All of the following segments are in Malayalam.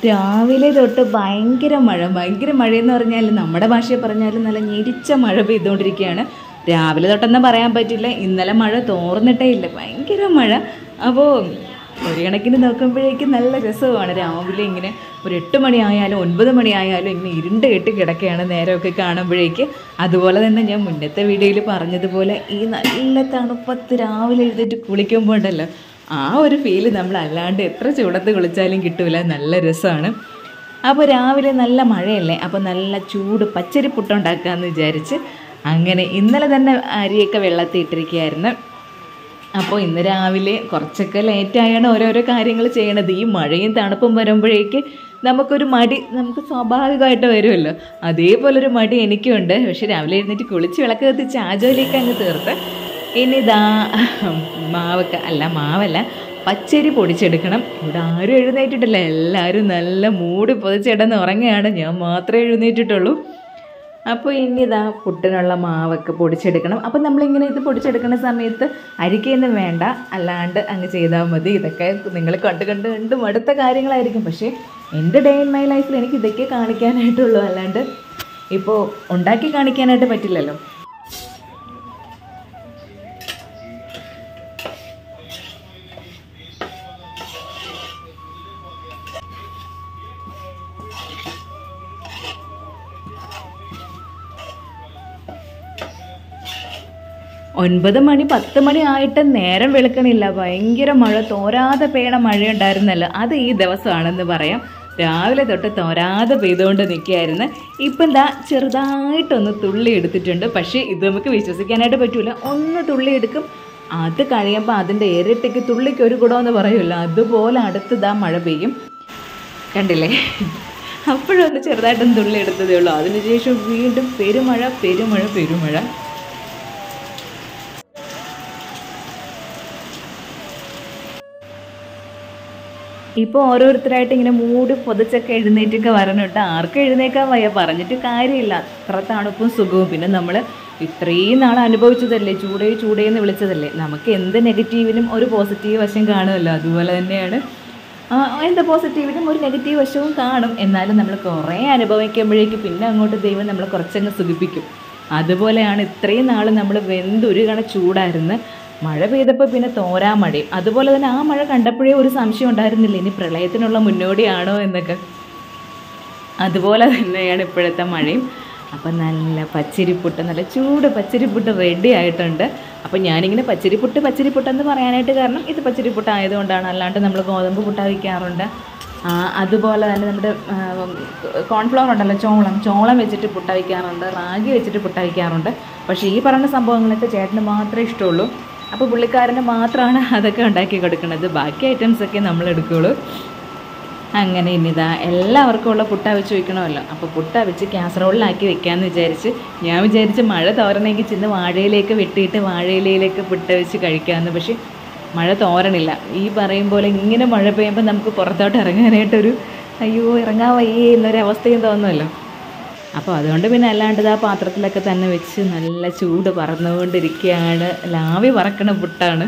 രാവിലെ തൊട്ട് ഭയങ്കര മഴ ഭയങ്കര മഴയെന്ന് പറഞ്ഞാൽ നമ്മുടെ ഭാഷയിൽ പറഞ്ഞാൽ നല്ല ഞെരിച്ച മഴ പെയ്തുകൊണ്ടിരിക്കുകയാണ് രാവിലെ തൊട്ടെന്ന് പറയാൻ പറ്റില്ല ഇന്നലെ മഴ തോർന്നിട്ടേ ഇല്ല ഭയങ്കര മഴ അപ്പോൾ ഒരു കണക്കിന് നോക്കുമ്പോഴേക്കും നല്ല രസമാണ് രാവിലെ ഇങ്ങനെ ഒരു എട്ട് മണിയായാലും ഒൻപത് മണിയായാലും ഇങ്ങനെ ഇരുണ്ട് കെട്ടി കിടക്കുകയാണ് നേരമൊക്കെ കാണുമ്പോഴേക്ക് അതുപോലെ തന്നെ ഞാൻ മുന്നത്തെ വീഡിയോയിൽ പറഞ്ഞതുപോലെ ഈ നല്ല തണുപ്പത്ത് രാവിലെ എഴുന്നേറ്റ് കുളിക്കുമ്പോൾ ഉണ്ടല്ലോ ആ ഒരു ഫീല് നമ്മൾ അല്ലാണ്ട് എത്ര ചൂടത്ത് കുളിച്ചാലും കിട്ടൂല നല്ല രസമാണ് അപ്പോൾ രാവിലെ നല്ല മഴയല്ലേ അപ്പോൾ നല്ല ചൂട് പച്ചരി പുട്ടുണ്ടാക്കാമെന്ന് വിചാരിച്ച് അങ്ങനെ ഇന്നലെ തന്നെ അരിയൊക്കെ വെള്ളത്തിൽ ഇട്ടിരിക്കുകയായിരുന്നു അപ്പോൾ ഇന്ന് രാവിലെ കുറച്ചൊക്കെ ലേറ്റായാണ് ഓരോരോ കാര്യങ്ങൾ ചെയ്യണത് ഈ മഴയും തണുപ്പും വരുമ്പോഴേക്ക് നമുക്കൊരു മടി നമുക്ക് സ്വാഭാവികമായിട്ട് വരുമല്ലോ അതേപോലെ ഒരു മടി എനിക്കുണ്ട് പക്ഷെ രാവിലെ എഴുന്നേറ്റ് കുളിച്ച് വിളക്ക് കത്തിച്ച് ആ ജോലിയൊക്കെ അങ്ങ് തീർത്ത് ഇനി ഇതാ മാവൊക്കെ അല്ല മാവല്ല പച്ചരി പൊടിച്ചെടുക്കണം ഇവിടെ ആരും എഴുന്നേറ്റിട്ടില്ല എല്ലാവരും നല്ല മൂടി പൊതിച്ചിടന്ന് ഉറങ്ങുകയാണ് ഞാൻ മാത്രമേ എഴുന്നേറ്റിട്ടുള്ളൂ അപ്പോൾ ഇനി ഇതാ പുട്ടിനുള്ള മാവൊക്കെ പൊടിച്ചെടുക്കണം അപ്പോൾ നമ്മളിങ്ങനെ ഇത് പൊടിച്ചെടുക്കുന്ന സമയത്ത് അരിക്കൊന്നും വേണ്ട അല്ലാണ്ട് അങ്ങ് ചെയ്താൽ മതി ഇതൊക്കെ നിങ്ങൾ കണ്ട് കണ്ട് കണ്ട് മടുത്ത കാര്യങ്ങളായിരിക്കും പക്ഷേ എൻ്റെ ഡേ ഇൻ മൈ ലൈഫിൽ എനിക്ക് ഇതൊക്കെ കാണിക്കാനായിട്ടുള്ളൂ അല്ലാണ്ട് ഇപ്പോൾ ഉണ്ടാക്കി കാണിക്കാനായിട്ട് പറ്റില്ലല്ലോ ഒൻപത് മണി പത്ത് മണി ആയിട്ട് നേരം വെളുക്കണില്ല ഭയങ്കര മഴ തോരാതെ പെയ്യണ മഴയുണ്ടായിരുന്നല്ലോ അത് ഈ ദിവസമാണെന്ന് പറയാം രാവിലെ തൊട്ട് തോരാതെ പെയ്തുകൊണ്ട് നിൽക്കുകയായിരുന്നു ഇപ്പം എന്താ ചെറുതായിട്ടൊന്ന് തുള്ളി എടുത്തിട്ടുണ്ട് പക്ഷേ ഇത് നമുക്ക് വിശ്വസിക്കാനായിട്ട് പറ്റൂല ഒന്ന് തുള്ളി എടുക്കും അത് കഴിയുമ്പോൾ അതിൻ്റെ ഇരട്ടിക്ക് തുള്ളിക്ക് ഒരു ഗുണമെന്ന് പറയുമല്ലോ അതുപോലെ അടുത്തതാ മഴ പെയ്യും കണ്ടില്ലേ അപ്പോഴൊന്ന് ചെറുതായിട്ടൊന്ന് തുള്ളി എടുത്തതേ ഉള്ളൂ അതിനുശേഷം വീണ്ടും പെരുമഴ പെരുമഴ പെരുമഴ ഇപ്പോൾ ഓരോരുത്തരായിട്ട് ഇങ്ങനെ മൂടി പൊതിച്ചൊക്കെ എഴുന്നേറ്റൊക്കെ വരണുണ്ട് ആർക്കും എഴുന്നേക്കാൻ വയ്യ പറഞ്ഞിട്ട് കാര്യമില്ല അത്ര തണുപ്പും സുഖവും പിന്നെ നമ്മൾ ഇത്രയും നാൾ അനുഭവിച്ചതല്ലേ ചൂടേ ചൂടേ എന്ന് വിളിച്ചതല്ലേ നമുക്ക് എന്ത് നെഗറ്റീവിനും ഒരു പോസിറ്റീവ് വശം കാണുമല്ലോ അതുപോലെ തന്നെയാണ് ആ, എന്ത് പോസിറ്റീവിനും ഒരു നെഗറ്റീവ് വശവും കാണും എന്നാലും നമ്മൾ കുറേ അനുഭവിക്കുമ്പോഴേക്ക് പിന്നെ അങ്ങോട്ട് ദൈവം നമ്മളെ കുറച്ചങ്ങ് സുഖിപ്പിക്കും അതുപോലെയാണ് ഇത്രയും നാൾ നമ്മൾ വെന്തുരുകണ ചൂടായിരുന്നു മഴ പെയ്തപ്പോൾ പിന്നെ തോരാ മഴയും അതുപോലെ തന്നെ ആ മഴ കണ്ടപ്പോഴേ ഒരു സംശയം ഉണ്ടായിരുന്നില്ല ഇനി പ്രളയത്തിനുള്ള മുന്നോടിയാണോ എന്നൊക്കെ അതുപോലെ തന്നെയാണ് ഇപ്പോഴത്തെ മഴയും അപ്പം നല്ല പച്ചരിപ്പുട്ട് നല്ല ചൂട് പച്ചരിപ്പുട്ട് റെഡി ആയിട്ടുണ്ട് അപ്പം ഞാനിങ്ങനെ പച്ചരിപ്പുട്ട് പച്ചരിപ്പുട്ട് എന്ന് പറയാനായിട്ട് കാരണം ഇത് പച്ചരിപ്പുട്ട് ആയതുകൊണ്ടാണ് അല്ലാണ്ട് നമ്മൾ ഗോതമ്പ് പുട്ട വയ്ക്കാറുണ്ട് ആ, അതുപോലെ തന്നെ നമ്മുടെ കോൺഫ്ലവർ ഉണ്ടല്ലോ ചോളം ചോളം വെച്ചിട്ട് പുട്ട വയ്ക്കാറുണ്ട് റാഗി വെച്ചിട്ട് പുട്ട വയ്ക്കാറുണ്ട് പക്ഷേ ഈ പറയുന്ന സംഭവങ്ങളൊക്കെ ചേട്ടന് മാത്രമേ ഇഷ്ടമുള്ളൂ അപ്പോൾ പുള്ളിക്കാരന് മാത്രമാണ് അതൊക്കെ ഉണ്ടാക്കി കൊടുക്കുന്നത് ബാക്കി ഐറ്റംസൊക്കെ നമ്മൾ എടുക്കുകയുള്ളൂ അങ്ങനെ ഇനിതാ എല്ലാവർക്കും ഉള്ള പുട്ട വെച്ച് വെക്കണമല്ലോ അപ്പോൾ പുട്ട വെച്ച് കാസറോളിലാക്കി വെക്കാമെന്ന് വിചാരിച്ച് ഞാൻ വിചാരിച്ച് മഴ തോരണമെങ്കിൽ ചെന്ന് വാഴയിലേക്ക് വെട്ടിയിട്ട് വാഴയിലയിലേക്ക് പുട്ട വെച്ച് കഴിക്കാമെന്ന് പക്ഷേ മഴ തോരണില്ല ഈ പറയും പോലെ ഇങ്ങനെ മഴ പെയ്യുമ്പോൾ നമുക്ക് പുറത്തോട്ട് ഇറങ്ങാനായിട്ടൊരു അയ്യോ ഇറങ്ങാൻ വയ്യേ എന്നൊരവസ്ഥയും തോന്നുമല്ലോ അപ്പോൾ അതുകൊണ്ട് പിന്നെ അല്ലാണ്ട് ആ പാത്രത്തിലൊക്കെ തന്നെ വെച്ച് നല്ല ചൂട് പറന്നുകൊണ്ടിരിക്കുകയാണ് ലാവി പറക്കണ പുട്ടാണ്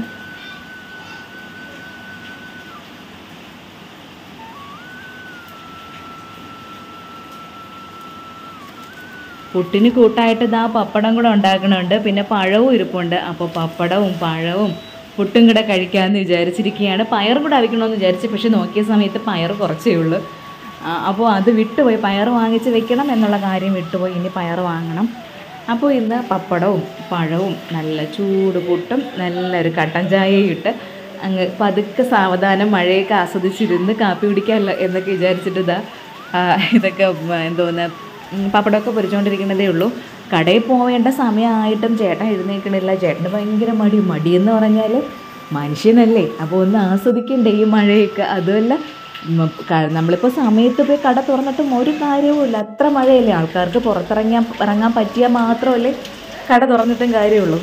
പുട്ടിന് കൂട്ടായിട്ട് ഇതാ പപ്പടം കൂടെ ഉണ്ടാക്കണുണ്ട് പിന്നെ പഴവും ഇരിപ്പുണ്ട് അപ്പോൾ പപ്പടവും പഴവും പുട്ടും കൂടെ കഴിക്കാമെന്ന് വിചാരിച്ചിരിക്കുകയാണ് പയർ കൂടെ അവിക്കണമെന്ന് വിചാരിച്ചു പക്ഷെ നോക്കിയ സമയത്ത് പയർ കുറച്ചേ ഉള്ളൂ ആ, അപ്പോൾ അത് വിട്ടുപോയി പയർ വാങ്ങിച്ച് വെക്കണം എന്നുള്ള കാര്യം വിട്ടുപോയി ഇനി പയർ വാങ്ങണം അപ്പോൾ ഇന്ന് പപ്പടവും പഴവും നല്ല ചൂട് പുട്ടും നല്ലൊരു കട്ടൻ ചായയും ഇട്ട് അങ്ങ് പതുക്കെ സാവധാനം മഴയൊക്കെ ആസ്വദിച്ചിരുന്ന് കാപ്പി കുടിക്കാമല്ലോ എന്നൊക്കെ വിചാരിച്ചിട്ട് ഇതാ ആ, ഇതൊക്കെ ഉം, എന്തോന്ന് ഉം, പപ്പടമൊക്കെ പൊരിച്ചുകൊണ്ടിരിക്കുന്നതേ ഉള്ളൂ കടയിൽ പോവേണ്ട സമയമായിട്ടും ചേട്ടൻ എഴുന്നേൽക്കണില്ല ചേട്ടന് ഭയങ്കര മടി മടിയെന്ന് പറഞ്ഞാൽ മനുഷ്യനല്ലേ അപ്പോൾ ഒന്ന് ആസ്വദിക്കണ്ടേ ഈ മഴയൊക്കെ അതുമല്ല ഉം, ക- നമ്മളിപ്പോൾ സമയത്ത് പോയി കട തുറന്നിട്ടും ഒരു കാര്യവുമില്ല അത്ര മഴയല്ലേ ആൾക്കാർക്ക് പുറത്തിറങ്ങാൻ ഇറങ്ങാൻ പറ്റിയാൽ മാത്രമല്ലേ കട തുറന്നിട്ടും കാര്യമുള്ളൂ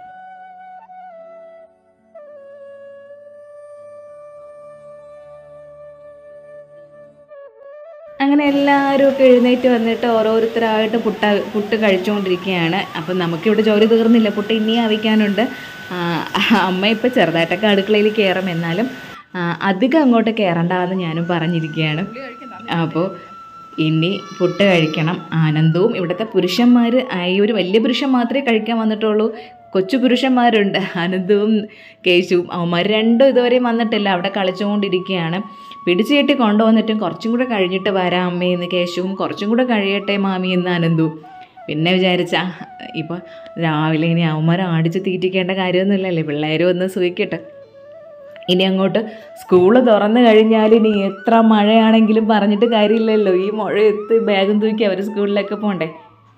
അങ്ങനെ എല്ലാവരും ഒക്കെ എഴുന്നേറ്റ് വന്നിട്ട് ഓരോരുത്തരായിട്ട് പുട്ട പുട്ട് കഴിച്ചുകൊണ്ടിരിക്കുകയാണ് അപ്പം നമുക്കിവിടെ ജോലി തീർന്നില്ല പുട്ട് ഇനിയും അവിക്കാനുണ്ട് ആ, അമ്മ ഇപ്പം ചെറുതായിട്ടൊക്കെ അടുക്കളയിൽ കയറും എന്നാലും ആ, അധികം അങ്ങോട്ട് കയറണ്ടെന്ന് ഞാനും പറഞ്ഞിരിക്കുകയാണ് അപ്പോൾ ഇനി പുട്ട് കഴിക്കണം ആനന്ദവും ഇവിടുത്തെ പുരുഷന്മാർ ഈ ഒരു വലിയ പുരുഷൻ മാത്രമേ കഴിക്കാൻ വന്നിട്ടുള്ളൂ കൊച്ചു പുരുഷന്മാരുണ്ട് ആനന്ദവും കേശുവും അവന്മാർ രണ്ടും ഇതുവരെയും വന്നിട്ടില്ല അവിടെ കളിച്ചുകൊണ്ടിരിക്കുകയാണ് പിടിച്ചു കെട്ടി കൊണ്ടുവന്നിട്ടും കുറച്ചും കൂടെ കഴിഞ്ഞിട്ട് വരാം അമ്മയെന്ന് കേശവും കുറച്ചും കൂടെ കഴിയട്ടെ മാമി എന്ന് ആനന്ദവും പിന്നെ വിചാരിച്ച ഇപ്പോൾ രാവിലെ ഇനി അവന്മാരെ ആടിച്ച് തീറ്റിക്കേണ്ട കാര്യമൊന്നുമില്ലല്ലേ പിള്ളേരും ഒന്ന് സൂഹിക്കട്ടെ ഇനി അങ്ങോട്ട് സ്കൂള് തുറന്നു കഴിഞ്ഞാൽ ഇനി എത്ര മഴയാണെങ്കിലും പറഞ്ഞിട്ട് കാര്യമില്ലല്ലോ ഈ മഴയത്ത് ബാഗും തൂക്കി അവർ സ്കൂളിലൊക്കെ പോണ്ടേ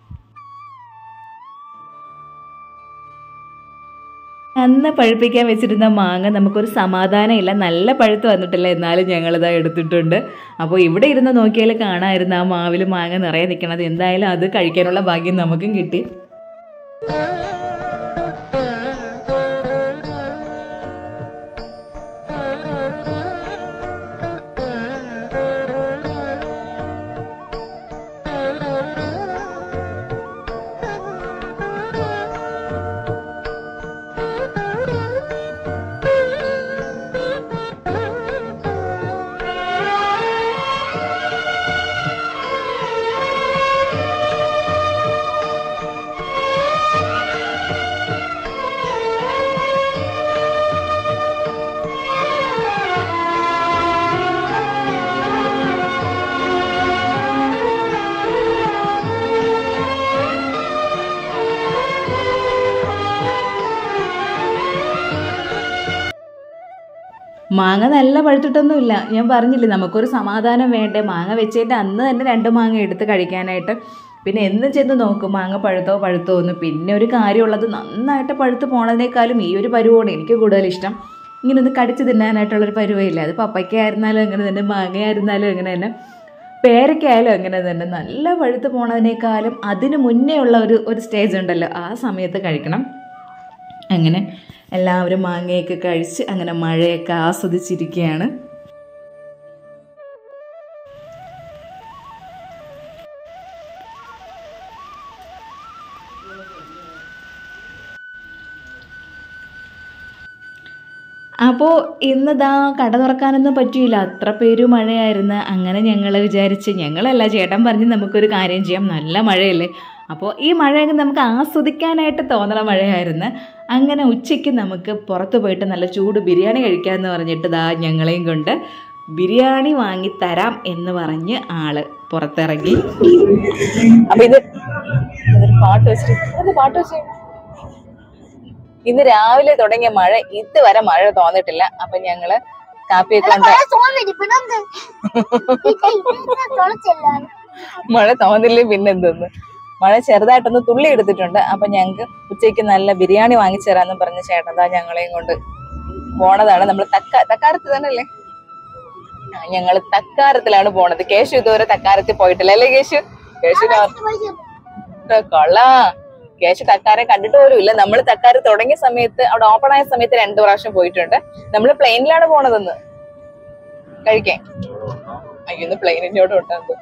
അന്ന് പഴുപ്പിക്കാൻ വെച്ചിരുന്ന മാങ്ങ നമുക്കൊരു സമാധാനമില്ല നല്ല പഴുത്ത് വന്നിട്ടില്ല എന്നാലും ഞങ്ങളിതാ എടുത്തിട്ടുണ്ട് അപ്പോൾ ഇവിടെ ഇരുന്ന് നോക്കിയാൽ കാണാമായിരുന്നു ആ മാവിൽ മാങ്ങ നിറയെ നിൽക്കണത് എന്തായാലും അത് കഴിക്കാനുള്ള ഭാഗ്യം നമുക്കും കിട്ടി മാങ്ങ നല്ല പഴുത്തിട്ടൊന്നുമില്ല ഞാൻ പറഞ്ഞില്ലേ നമുക്കൊരു സമാധാനം വേണ്ടേ മാങ്ങ വെച്ചിട്ട് അന്ന് തന്നെ രണ്ട് മാങ്ങ എടുത്ത് കഴിക്കാനായിട്ട് പിന്നെ എന്ന് ചെന്ന് നോക്കും മാങ്ങ പഴുത്തോ പഴുത്തോ എന്ന് പിന്നെ ഒരു കാര്യമുള്ളത് നന്നായിട്ട് പഴുത്ത് പോണതിനേക്കാളും ഈ ഒരു പരുവമാണ് എനിക്ക് കൂടുതൽ ഇഷ്ടം ഇങ്ങനെ ഒന്ന് കടിച്ച് തിന്നാനായിട്ടുള്ളൊരു പരുവയില്ല അത് പപ്പയ്ക്കായിരുന്നാലും അങ്ങനെ തന്നെ മാങ്ങയായിരുന്നാലും അങ്ങനെ തന്നെ പേരയ്ക്കായാലും അങ്ങനെ തന്നെ നല്ല പഴുത്ത് പോണതിനേക്കാളും അതിന് മുന്നേ ഉള്ള ഒരു ഒരു സ്റ്റേജ് ഉണ്ടല്ലോ ആ സമയത്ത് കഴിക്കണം അങ്ങനെ എല്ലാവരും മാങ്ങയൊക്കെ കഴിച്ച് അങ്ങനെ മഴയൊക്കെ ആസ്വദിച്ചിരിക്കുകയാണ് അപ്പോൾ ഇന്നിതാ കട തുറക്കാനൊന്നും പറ്റിയില്ല അത്ര പേര് മഴയായിരുന്നു അങ്ങനെ ഞങ്ങൾ വിചാരിച്ച് ഞങ്ങളല്ല ചേട്ടൻ പറഞ്ഞ് നമുക്കൊരു കാര്യം ചെയ്യാം നല്ല മഴയല്ലേ അപ്പോൾ ഈ മഴയൊക്കെ നമുക്ക് ആസ്വദിക്കാനായിട്ട് തോന്നണ മഴയായിരുന്നു അങ്ങനെ ഉച്ചയ്ക്ക് നമുക്ക് പുറത്ത് പോയിട്ട് നല്ല ചൂട് ബിരിയാണി കഴിക്കാമെന്ന് പറഞ്ഞിട്ട് ദാ ഞങ്ങളെയും കൊണ്ട് ബിരിയാണി വാങ്ങി തരാം എന്ന് പറഞ്ഞ് ആള് പുറത്തിറങ്ങി അപ്പൊ ഇത് ഇതൊരു പാട്ട് വെച്ചിട്ട് ഇത് പാട്ട് വെച്ച് ഇന്ന് രാവിലെ തുടങ്ങിയ മഴ ഇതുവരെ മഴ തോന്നിട്ടില്ല അപ്പൊ ഞങ്ങള് കാപ്പിയൊക്കെ കൊണ്ട് മഴ തോന്നില്ലേ പിന്നെന്തോന്ന് മഴ ചെറുതായിട്ടൊന്ന് തുള്ളി എടുത്തിട്ടുണ്ട് അപ്പൊ ഞങ്ങക്ക് ഉച്ചയ്ക്ക് നല്ല ബിരിയാണി വാങ്ങിച്ചു തരാന്ന് പറഞ്ഞ ചേട്ടൻ ഞങ്ങളെയും കൊണ്ട് പോണതാണ് നമ്മൾ തക്ക തക്കാരത്ത് തന്നെ അല്ലേ ആ, ഞങ്ങള് തക്കാരത്തിലാണ് പോണത് കേശു ഇതുവരെ തക്കാരത്തിൽ പോയിട്ടില്ല അല്ലേ കേശു കേശു കൊള്ളാ കേശു തക്കാരെ കണ്ടിട്ട് പോലും ഇല്ല നമ്മൾ തക്കാര് തുടങ്ങിയ സമയത്ത് അവിടെ ഓപ്പൺ ആയ സമയത്ത് രണ്ടു പ്രാവശ്യം പോയിട്ടുണ്ട് നമ്മൾ പ്ലെയിനിലാണ് പോണതെന്ന് കഴിക്കാൻ അയ്യോ ഇന്ന് പ്ലെയിനിനോട് ഉണ്ടാകുന്നത്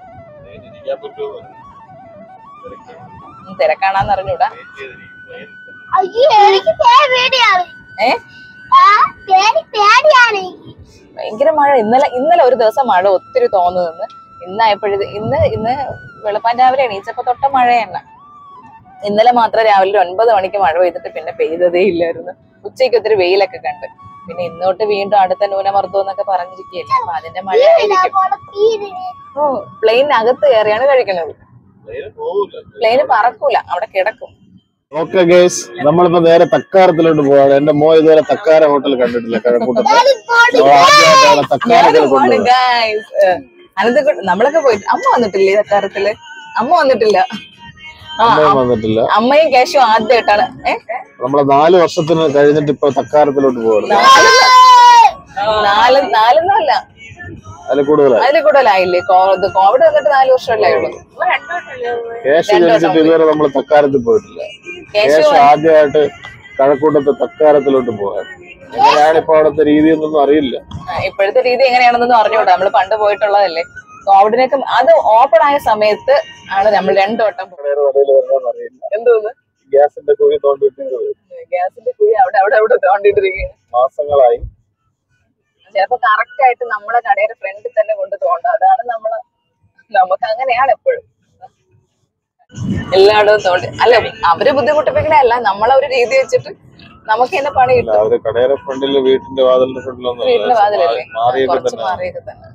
തിരക്കാണാന്ന് അറിഞ്ഞൂടാ അയ്യോ എനിക്ക് പേടിയാണ് ഏ ആ പേടി പേടിയാണ് എനിക്ക് ഭയങ്കര മഴ ഇന്നലെ ഇന്നലെ ഒരു ദിവസം മഴ ഒത്തിരി തോന്നുന്നു ഇന്നായപ്പോഴത് ഇന്ന് ഇന്ന് വെളുപ്പാൻ രാവിലെ എണീച്ചപ്പോ തൊട്ട മഴയല്ല ഇന്നലെ മാത്രം രാവിലെ ഒരു ഒൻപത് മണിക്ക് മഴ പെയ്തിട്ട് പിന്നെ പെയ്തതേ ഇല്ലായിരുന്നു ഉച്ചയ്ക്ക് ഒത്തിരി വെയിലൊക്കെ കണ്ട് പിന്നെ ഇന്നോട്ട് വീണ്ടും അടുത്ത ന്യൂനമർദ്ദം എന്നൊക്കെ പറഞ്ഞിരിക്കുകയല്ലേ അപ്പൊ അതിന്റെ മഴ ആയിരിക്കും ഓ പ്ലെയിനകത്ത് കയറിയാണ് കഴിക്കുന്നത് പ്ലെയിന് പറക്കൂല അവിടെ കിടക്കും ഓക്കെ ഗേസ് നമ്മളിപ്പോ നേരെ തക്കാരത്തിലോട്ട് പോവാണ് എന്റെ മോ ഇതുവരെ തക്കാര ഹോട്ടൽ കണ്ടിട്ടില്ല കഴക്കൂട്ടത്ത് നമ്മൾ ആദ്യമായിട്ടാണ് തക്കാരത്തിൽ കൊണ്ടുപോകുന്നത് ഗായ്സ് അനന്ത നമ്മളൊക്കെ പോയിട്ട് അമ്മ വന്നിട്ടില്ലേ തക്കാരത്തില് അമ്മ വന്നിട്ടില്ല ആ അമ്മയും വന്നിട്ടില്ല അമ്മയും കേശും ആദ്യമായിട്ടാണ് ഏ നമ്മളെ നാല് വർഷത്തിന് കഴിഞ്ഞിട്ട് ഇപ്പൊ തക്കാരത്തിലോട്ട് പോകരുത് നാല് നാലെന്നല്ല അതിൽ കൂടുതലായി അതിൽ കൂടുതലായില്ലേ കോ- ഇത് കോവിഡ് വന്നിട്ട് നാല് വർഷമല്ലേ ഉള്ളൂ കേശ് രണ്ട് വർഷം ജനിച്ചിട്ട് ഇതുവരെ നമ്മള് തക്കാരത്തിൽ പോയിട്ടില്ല കേശു കേശ് ആദ്യമായിട്ട് കഴക്കൂട്ടത്ത് തക്കാരത്തിലോട്ട് പോകാൻ എങ്ങനെയാണ് ഇപ്പൊ അവിടുത്തെ രീതി എന്നൊന്നും അറിയില്ല ആ, ഇപ്പോഴത്തെ രീതി എങ്ങനെയാണെന്നൊന്നും അറിഞ്ഞൂടാ നമ്മൾ പണ്ട് പോയിട്ടുള്ളതല്ലേ കോവിഡിനൊക്കെ അത് ഓപ്പൺ ആയ സമയത്ത് ആണ് നമ്മൾ രണ്ടു വട്ടം പോയത്. വേറെ വഴിയിൽ വരുന്നതെന്ന് അറിയില്ല എന്തോന്ന് ഗ്യാസിന്റെ കുഴി തോണ്ടിട്ടിരുന്നത് ഗ്യാസിന്റെ കുഴി അവിടെ അവിടെ അവിടെ തോണ്ടിട്ടിരിക്കുകയാണ് മാസങ്ങളായി ചിലപ്പോ കറക്റ്റ് ആയിട്ട് നമ്മളെ കടയുടെ ഫ്രണ്ടിൽ തന്നെ കൊണ്ട് തോണ്ട അതാണ് നമ്മള് നമുക്ക് അങ്ങനെയാണ് എപ്പോഴും എല്ലായിടവും തോണ്ടി അല്ല അവര് ബുദ്ധിമുട്ടിപ്പിക്കണല്ല നമ്മളെ ഒരു രീതി വെച്ചിട്ട് നമുക്ക് തന്നെ പണി ഇല്ല, കിട്ടും അവര് കടയുടെ ഫ്രണ്ടില് വീട്ടിന്റെ വാതിലിന്റെ ഫ്രണ്ടിലൊന്നും വീടിന്റെ വാതിലല്ലേ മാറിയൊക്കെ കുറച്ച് തന്നെ മാറിയൊക്കെ തന്നെ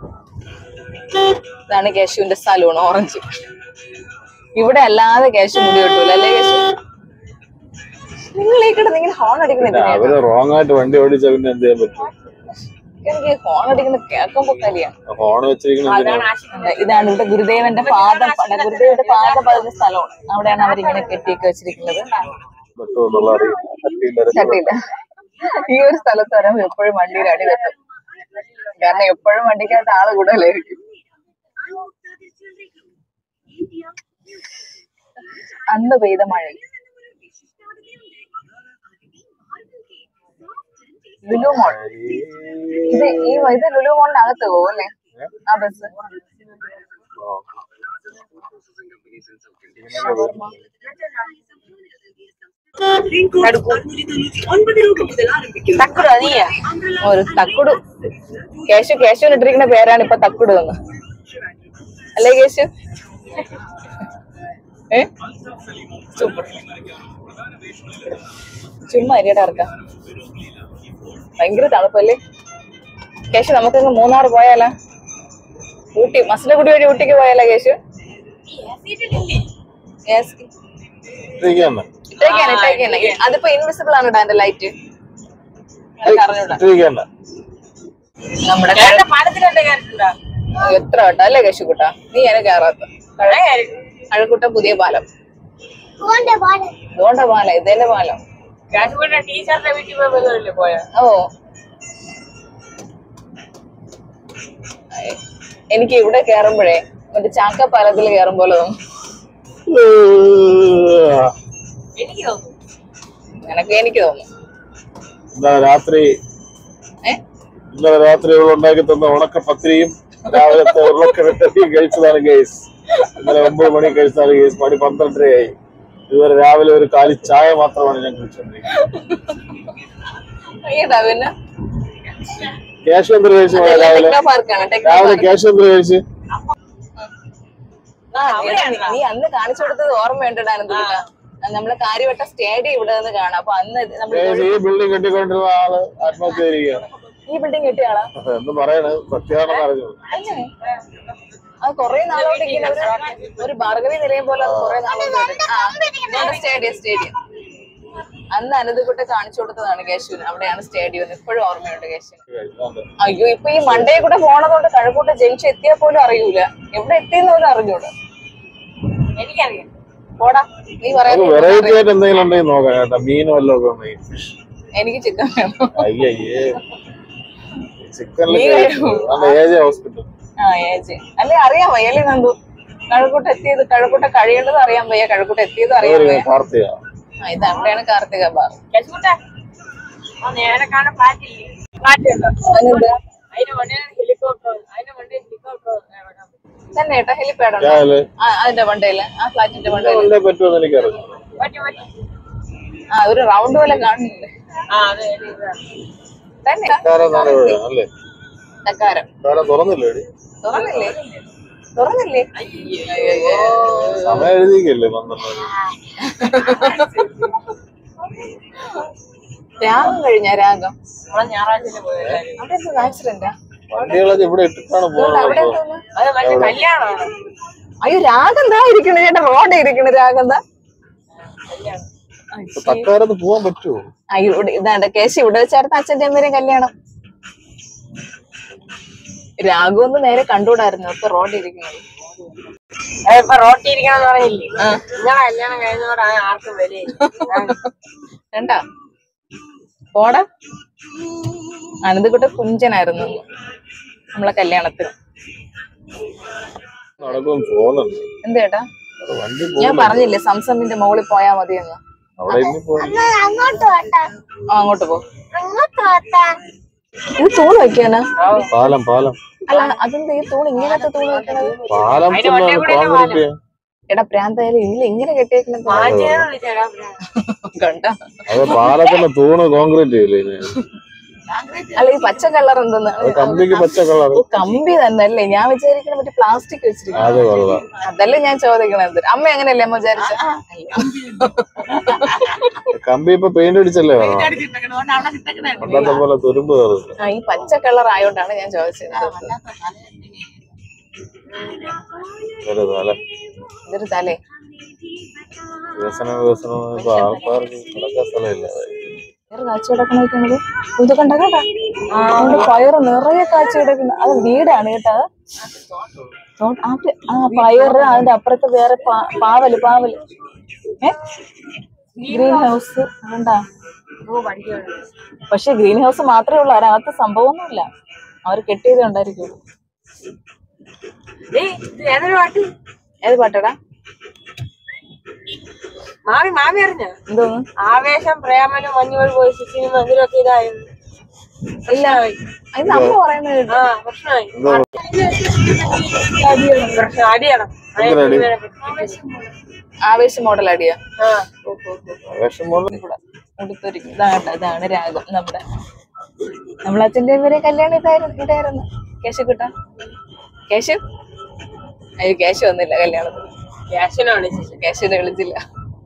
ഇതാണ് കേശുവിന്റെ സലൂൺ ഓറഞ്ച് ഇവിടെ അല്ലാതെ കേശു മുടി കിട്ടൂല അല്ലേ കേശു നിങ്ങൾ ഈ കിടന്ന് ഇങ്ങനെ ഹോൺ അടിക്കുന്ന പിന്നെ അവര് റോങ് ആയിട്ട് വണ്ടി ഓടിച്ച പിന്നെ എന്ത് ചെയ്യാൻ പറ്റും എനിക്ക് ഹോൺ അടിക്കുന്ന കേൾക്കുമ്പോ കലിയാണ് ഫോൺ വെച്ചിരിക്കുന്ന എന്തിനാ? ഉണ്ട്. ഇതാണ് ഇവിടെ ഗുരുദേവന്റെ പാദം പട ഗുരുദേവന്റെ പാദം പതിഞ്ഞ സ്ഥലമാണ് അവിടെയാണ് അവരിങ്ങനെ കെട്ടിയൊക്കെ വെച്ചിരിക്കുന്നത് പറ്റുമോ എന്നുള്ള അറിയില്ല കട്ടിയില്ല ചട്ടിയില്ല ഈ ഒരു സ്ഥലത്ത് വരുമ്പോ എപ്പോഴും വണ്ടിയിൽ അടി തട്ടും കാരണം എപ്പോഴും വണ്ടിക്കകത്ത് ആള് കൂടുതലായിരിക്കും അന്ന് പെയ്ത മഴ ലുലു മോൾ ഇത് ഈ ഇത് ലുലു മോളിന്റെ അകത്ത് പോകും അല്ലേ ആ ബസ് തക്കുടു നീയാ ഒരു തക്കുടു കേശു കേശുവിന് ഇട്ടിരിക്കുന്ന പേരാണ് ഇപ്പൊ തക്കുടു എന്ന് അല്ലേ കേശു ഏ സൂപ്പർ ചുമ്മാ അരിയുടെ ഇറക്കാം ഭയങ്കര തണുപ്പല്ലേ കേശു നമുക്കങ്ങ് മൂന്നാർ പോയാലോ ഊട്ടി മസിനഗുഡി വഴി ഊട്ടിക്ക് പോയാലോ കേശു Yes. ഇട്ടിരിക്കുകയാണ്. ഇട്ടേക്കാണ് ഇട്ടേക്കാണ് അതിപ്പോ ഇൻവിസിബിൾ ആണ് അതിന്റെ ലൈറ്റ് അറിഞ്ഞൂടാ ഇട്ടിരിക്കുകയാണ്. നമ്മുടെ എത്ര വട്ടം അല്ലേ കേശുക്കുട്ട നീ എന്നെ കയറാത്ത അഴക്കുട്ട പുതിയ പാലം പോണ്ടേ പോണ്ടേ ഇതുകൊണ്ട പാലം ഇതേലെ പാലം ഓ അയ്. എനിക്ക് ഇവിടെ കേറുമ്പോഴേ മറ്റേ ചാക്ക പാലത്തിൽ കേറും പോലെ തോന്നും നിനക്ക് എനിക്ക് തോന്നും ഇന്നലെ രാത്രി ഏ ഇന്നലെ രാത്രി ഇവൾ ഉണ്ടാക്കി തന്ന ഉണക്ക പത്തിരിയും രാവിലത്തെ ഉരുളക്കിഴക്കറിയും കഴിച്ചതാണ് ഗേസ് ഇന്നലെ ഒമ്പത് മണി കഴിച്ചതാണ് ഗേസ് മണി പന്ത്രണ്ടരയായി ഇതുവരെ രാവിലെ ഒരു കാലി ചായ മാത്രമാണ് ഞാൻ കുടിച്ചോണ്ടിരിക്കുന്നത് അയ്യടാ പിന്നെ ക്യാഷ് എന്തൊരു കഴിച്ചു മോളെ രാവിലെ ടെക്നോ പാർക്കാണ് ടെക്നോ രാവിലെ ക്യാഷ് എന്തൊരു കഴിച്ച് ആ, നീ- നീ അന്ന് കാണിച്ചു കൊടുത്തത് ഓർമ്മയുണ്ട് അനന്തില്ല നമ്മള് കാര്യവട്ട സ്റ്റേഡിയം ഇവിടെ നിന്ന് കാണാം അപ്പൊ അന്ന് നമ്മൾ ഗേസ്, ഈ ബിൽഡിംഗ് കെട്ടിക്കൊണ്ടിരുന്ന ആള് ആത്മഹത്യ ചെയ്തിരിക്കുകയാണ് ഈ ബിൽഡിംഗ് കിട്ടിയാളാ എന്ന് പറയണത് സത്യമാണെന്ന് അറിഞ്ഞു അല്ലേ അത് കൊറേ നാളോട്ട് ഇങ്ങനെ ഒരു ഒരു ഭാർഗവി നിലയം പോലെ അത് കൊറേ നാളോട്ട് ആ സ്റ്റേഡിയം സ്റ്റേഡിയം അന്ന് അനന്തകുട്ടെ കാണിച്ചു കൊടുത്തതാണ് കേശുവിന് അവിടെയാണ് സ്റ്റേഡിയം ഇപ്പോഴും ഓർമ്മയുണ്ട് കേശുവിന് അയ്യോ ഇപ്പൊ ഈ മണ്ടേ കൂടെ പോണതുകൊണ്ട് കഴക്കൂട്ട ജംഗ്ഷൻ എത്തിയാൽ പോലും അറിയൂല എവിടെ എത്തിയെന്ന് പോലും അറിഞ്ഞൂടാ എനിക്കറിയാം പോടാ നീ പറയാൻ വെറൈറ്റി ആയിട്ട് എന്തെങ്കിലും ഉണ്ടെങ്കിൽ നോക്കാം കേട്ടോ മീൻ വല്ലതും ഒക്കെ ഉണ്ടെങ്കിൽ ഫിഷ് എനിക്ക് ചിക്കൻ വേണം അയ്യയ്യേ നീ ചിക്കനിലൊക്കെ കഴിക്കും. ഏജ് ഹോസ്പിറ്റൽ ആ ഏജ് അല്ലേ അറിയാൻ വയ്യ അല്ലേ നന്ദു കഴക്കൂട്ട എത്തിയത് കഴക്കൂട്ട കഴിയേണ്ടത് അറിയാൻ വയ്യ കഴക്കൂട്ട എത്തിയത് അറിയാൻ വയ്യ കാർത്തിക ആ, ഇത് അവിടെയാണ് കാർത്തിക ബാർ തന്നെ ഏട്ടാ ഹെലിപ്പാഡ് ഉണ്ടോ രാവിലെ ആ അതിന്റെ വണ്ടയില് ആ ഫ്ലാറ്റിന്റെ വണ്ടയില് കൊണ്ടേ പറ്റുമെന്ന് എനിക്കറിയാം ആ ഒരു റൗണ്ട് പോലെ കാണുന്നില്ലേ തന്നെ കാരം നാളെ എവിടെയാണ് അല്ലേ തക്കാരം കാരം തുറന്നില്ലേ എടി? തുറന്നില്ലേ തുറന്നില്ലേ സമയം എഴുതിക്കല്ലേ പന്ത്രണ്ട് മണി രാഗം കഴിഞ്ഞ രാഗം അവിടെ എന്തോ ആക്സിഡന്റാ വണ്ടികളൊക്കെ ഇവിടെ ഇട്ടിട്ടാണ് അവിടെ പോകുന്നത് എന്തോന്ന് അയ്യോ രാഗം എന്താ ഇരിക്കണ ചേട്ടാ റോഡ് ഇരിക്കണ രാഗം എന്താ ഇപ്പൊ തക്കാരത്ത് പോവാൻ പറ്റുമോ ആ ഇവിടെ ഇതാണ്ട് കേശി ഇവിടെ വെച്ചായിരുന്നു അച്ഛന്റെ അമ്മേരെയും കല്യാണം രാഘു ഒന്ന് നേരെ കണ്ടുകൂടായിരുന്നു ഇപ്പൊ റോഡ് ഇരിക്കുന്നത് ഇപ്പൊ റോട്ടിരിക്കണമെന്ന് പറഞ്ഞില്ലേ ആ നിങ്ങളെ കല്യാണം കഴിഞ്ഞതോടെ ആർക്കും വില കണ്ടാ പോടാ അനന്തകുട്ട കുഞ്ചനായിരുന്നു അന്ന്. നമ്മളെ കല്യാണത്തിന് നടക്കും പോകുന്നുണ്ട് എന്തേട്ടാ അവിടെ വണ്ടി ഞാൻ പോകും പറഞ്ഞില്ലേ സംസമിന്റെ മുകളിൽ പോയാ മതിയെന്ന് അവിടെ ഇനി പോകും എന്നാ അങ്ങോട്ട് വേണ്ട ആ അങ്ങോട്ട് പോ അങ്ങോട്ട് വേണ്ട ഇത് തൂണ് വെക്കാനാ പാലം പാലം അല്ല അതെന്താ ഈ തൂണ് ഇങ്ങനത്തെ തൂണ് വെക്കണത് പാലം കോൺക്രീറ്റ് ചെയ്യാൻ എടാ പ്രാന്തായാലും ഇല്ല ഇങ്ങനെ കെട്ടിയേക്കുന്നത് കണ്ട അത് പാലത്തിന്റെ തൂണ് കോൺക്രീറ്റ് ചെയ്യില്ലേ ഇനി അല്ല ഈ പച്ച കളർ എന്തെന്ന് അത് കമ്പിക്ക് പച്ച കളർ ഓ, കമ്പി തന്നെ അല്ലേ ഞാൻ വിചാരിക്കണ മറ്റേ പ്ലാസ്റ്റിക് വെച്ചിരിക്കും അത് കൊള്ളാം അതല്ലേ ഞാൻ ചോദിക്കണത് അമ്മ എങ്ങനെയല്ലേ അമ്മ വിചാരിച്ച കമ്പി ഇപ്പൊ പെയിന്റ് അടിച്ചല്ലേ വേണം പണ്ടത്തെ പോലെ തുരുമ്പ് കയറുന്നു ആ ഈ പച്ച കളർ ആയോണ്ടാണ് ഞാൻ ചോദിച്ചത് ഒരു തല ഇതൊരു തലേ വികസനം വികസനം ഇപ്പൊ ആൾക്കാർക്ക് കിടക്കാൻ സ്ഥലമില്ല വേറെ കാഴ്ച കിടക്കണത് ഇത് കണ്ട കേട്ടാ അവിടെ പയറ് നിറയെ കാഴ്ച കിടക്കുന്ന അത് വീടാണ് കേട്ടാ തോ- ആ പ- ആ പയറ് അതിന്റെ അപ്പുറത്ത് വേറെ പാ- പാവല് പാവല് ഏ ഗ്രീൻ ഹൗസ് കണ്ടാ പക്ഷെ ഗ്രീൻ ഹൗസ് മാത്രമേ ഉള്ളൂ അതിനകത്ത് സംഭവമൊന്നുമില്ല അവർ കെട്ടിയതേ ഉണ്ടായിരിക്കുള്ളൂ ഏയ് ഇത് ഏതൊരു പാട്ട് ഏത് പാട്ടടാ മാമി മാമി അറിഞ്ഞ എന്തോന്ന് ആവേശം പ്രേമനും മഞ്ഞുകൾ പോയി സിനിമ ഇതിലൊക്കെ ഇതായിരുന്നു ഇല്ല ഇത് അമ്മ പറയുന്നത് കേട്ടോ. ആ പ്രശ്നമായി എന്തോ പ്രശ്നം അടിയണം എന്തിനടി? ആവേശ മോഡൽ അടിയാ ആ വിഷമമുള്ള ഇവിടെ ഉടുത്തൊരുക്കി ഇതാണ് ഇതാണ് രാഗം നമ്മുടെ നമ്മളച്ഛൻ്റെ ഇവരെ കല്യാണം ഇതായിരുന്നു ഇതായിരുന്നു കേശു കിട്ടാ കേശു അയ്യോ കേശു വന്നില്ല കല്യാണത്തിന് ക്യാഷിനെ വിളിച്ചു കേശുവിനെ വിളിച്ചില്ല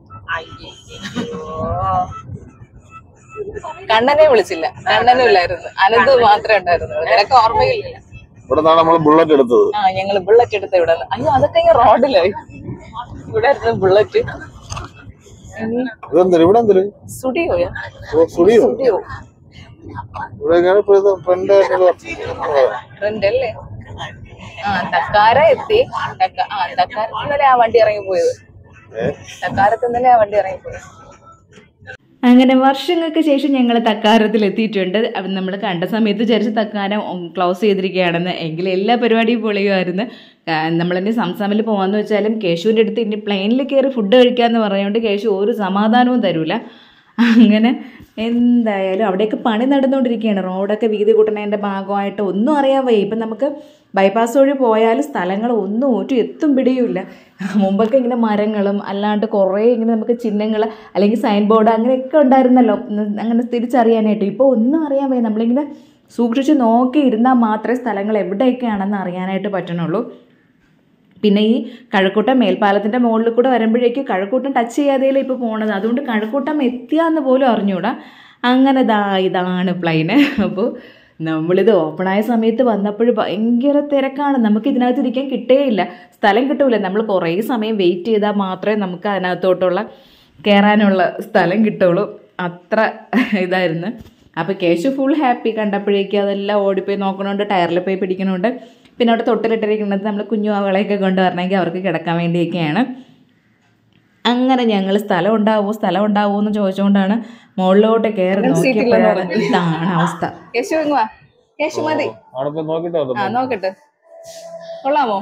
കണ്ണനെ വിളിച്ചില്ല കണ്ണനും ഇല്ലായിരുന്നു അനന്ത് മാത്രമേ ഉണ്ടായിരുന്നു നിനക്ക് ഓർമ്മയില്ല ഇവിടെ നിന്നാണ് നമ്മള് ബുള്ളറ്റ് എടുത്തത് ആ ഞങ്ങള് ബുള്ളറ്റ് എടുത്ത് ഇവിടെ നിന്ന് അയ്യോ അതൊക്കെ ഇങ്ങനെ റോഡിലായി ഇവിടെ ആയിരുന്നു ബുള്ളറ്റ് ഇനി ഇതെന്തൊരു ഇവിടെ എന്തൊരു സുഡിയോയാ ഓ സുടിയോ സുഡിയോ ഇവിടെ ഇങ്ങനെ ഇപ്പൊ ഇത് ഫ്രണ്ട് ട്രെൻഡ് അല്ലേ ആ തക്കാര എത്തി തക്ക ആ തക്കാര ഇന്നലെ ആ വണ്ടി ഇറങ്ങി പോയത് തക്കാരത്ത് ഇന്നലെ ആ വണ്ടി ഇറങ്ങി പോയത് അങ്ങനെ വർഷങ്ങൾക്ക് ശേഷം ഞങ്ങൾ തക്കാരത്തിൽ എത്തിയിട്ടുണ്ട് അപ്പം നമ്മൾ കണ്ട സമയത്ത് വിചാരിച്ച് തക്കാരം ക്ലോസ് ചെയ്തിരിക്കുകയാണെന്ന് എങ്കിൽ എല്ലാ പരിപാടിയും പൊളിയുമായിരുന്നു നമ്മളിനി സംസാമിൽ പോകാമെന്ന് വെച്ചാലും കേശുവിൻ്റെ അടുത്ത് ഇനി പ്ലെയിനിൽ കയറി ഫുഡ് കഴിക്കാമെന്ന് പറഞ്ഞുകൊണ്ട് കേശു ഒരു സമാധാനവും തരൂല അങ്ങനെ എന്തായാലും അവിടെയൊക്കെ പണി നടന്നുകൊണ്ടിരിക്കുകയാണ് റോഡൊക്കെ വീതി കൂട്ടണതിൻ്റെ ഭാഗമായിട്ട് ഒന്നും അറിയാൻ വയ്യ ഇപ്പം നമുക്ക് ബൈപ്പാസ് വഴി പോയാൽ സ്ഥലങ്ങൾ ഒന്നും ഒരു എത്തും പിടിയുമില്ല മുമ്പൊക്കെ ഇങ്ങനെ മരങ്ങളും അല്ലാണ്ട് കുറേ ഇങ്ങനെ നമുക്ക് ചിഹ്നങ്ങൾ അല്ലെങ്കിൽ സൈൻ ബോർഡ് അങ്ങനെയൊക്കെ ഉണ്ടായിരുന്നല്ലോ ഉം, അങ്ങനെ തിരിച്ചറിയാനായിട്ട് ഇപ്പോൾ ഒന്നും അറിയാൻ വയ്യ നമ്മളിങ്ങനെ സൂക്ഷിച്ച് നോക്കി ഇരുന്നാൽ മാത്രമേ സ്ഥലങ്ങൾ എവിടെയൊക്കെയാണെന്ന് അറിയാനായിട്ട് പറ്റണുള്ളൂ പിന്നെ ഈ കഴക്കൂട്ടം മേൽപ്പാലത്തിൻ്റെ മുകളിൽ കൂടെ വരുമ്പോഴേക്കും കഴക്കൂട്ടം ടച്ച് ചെയ്യാതെയല്ലേ ഇപ്പോൾ പോണത് അതുകൊണ്ട് കഴക്കൂട്ടം എത്തിയാന്ന് പോലും അറിഞ്ഞൂടാ അങ്ങനെ ദാ ഇതാണ് പ്ലെയിന് അപ്പോൾ നമ്മളിത് ഓപ്പണായ സമയത്ത് വന്നപ്പോൾ ഭയങ്കര തിരക്കാണ് നമുക്ക് ഇതിനകത്ത് ഇരിക്കാൻ കിട്ടേയില്ല സ്ഥലം കിട്ടൂല നമ്മൾ കുറേ സമയം വെയിറ്റ് ചെയ്താൽ മാത്രമേ നമുക്ക് അതിനകത്തോട്ടുള്ള കയറാനുള്ള സ്ഥലം കിട്ടുള്ളൂ അത്ര ഇതായിരുന്നു അപ്പോൾ കേശു ഫുൾ ഹാപ്പി കണ്ടപ്പോഴേക്കും അതെല്ലാം ഓടിപ്പോയി നോക്കണോണ്ട് ടയറിൽ പോയി പിടിക്കണോണ്ട് പിന്നെ അവിടെ തൊട്ടിലിട്ടിരിക്കുന്നത് നമ്മൾ കുഞ്ഞു അവളെയൊക്കെ കൊണ്ടുവരണമെങ്കിൽ അവർക്ക് കിടക്കാൻ വേണ്ടിയൊക്കെയാണ് അങ്ങനെ ഞങ്ങൾ സ്ഥലം ഉണ്ടാവുമോ സ്ഥലം ഉണ്ടാവുമോ എന്ന് ചോദിച്ചുകൊണ്ടാണ് മുകളിലോട്ട് കയറി നോക്കിയപ്പോഴാണ് ഇതാണ് അവസ്ഥ കേശു ഇങ്ങ് വാ കേശു മതി അവിടെ പോയി നോക്കിട്ടോ ആ നോക്കട്ടെ കൊള്ളാമോ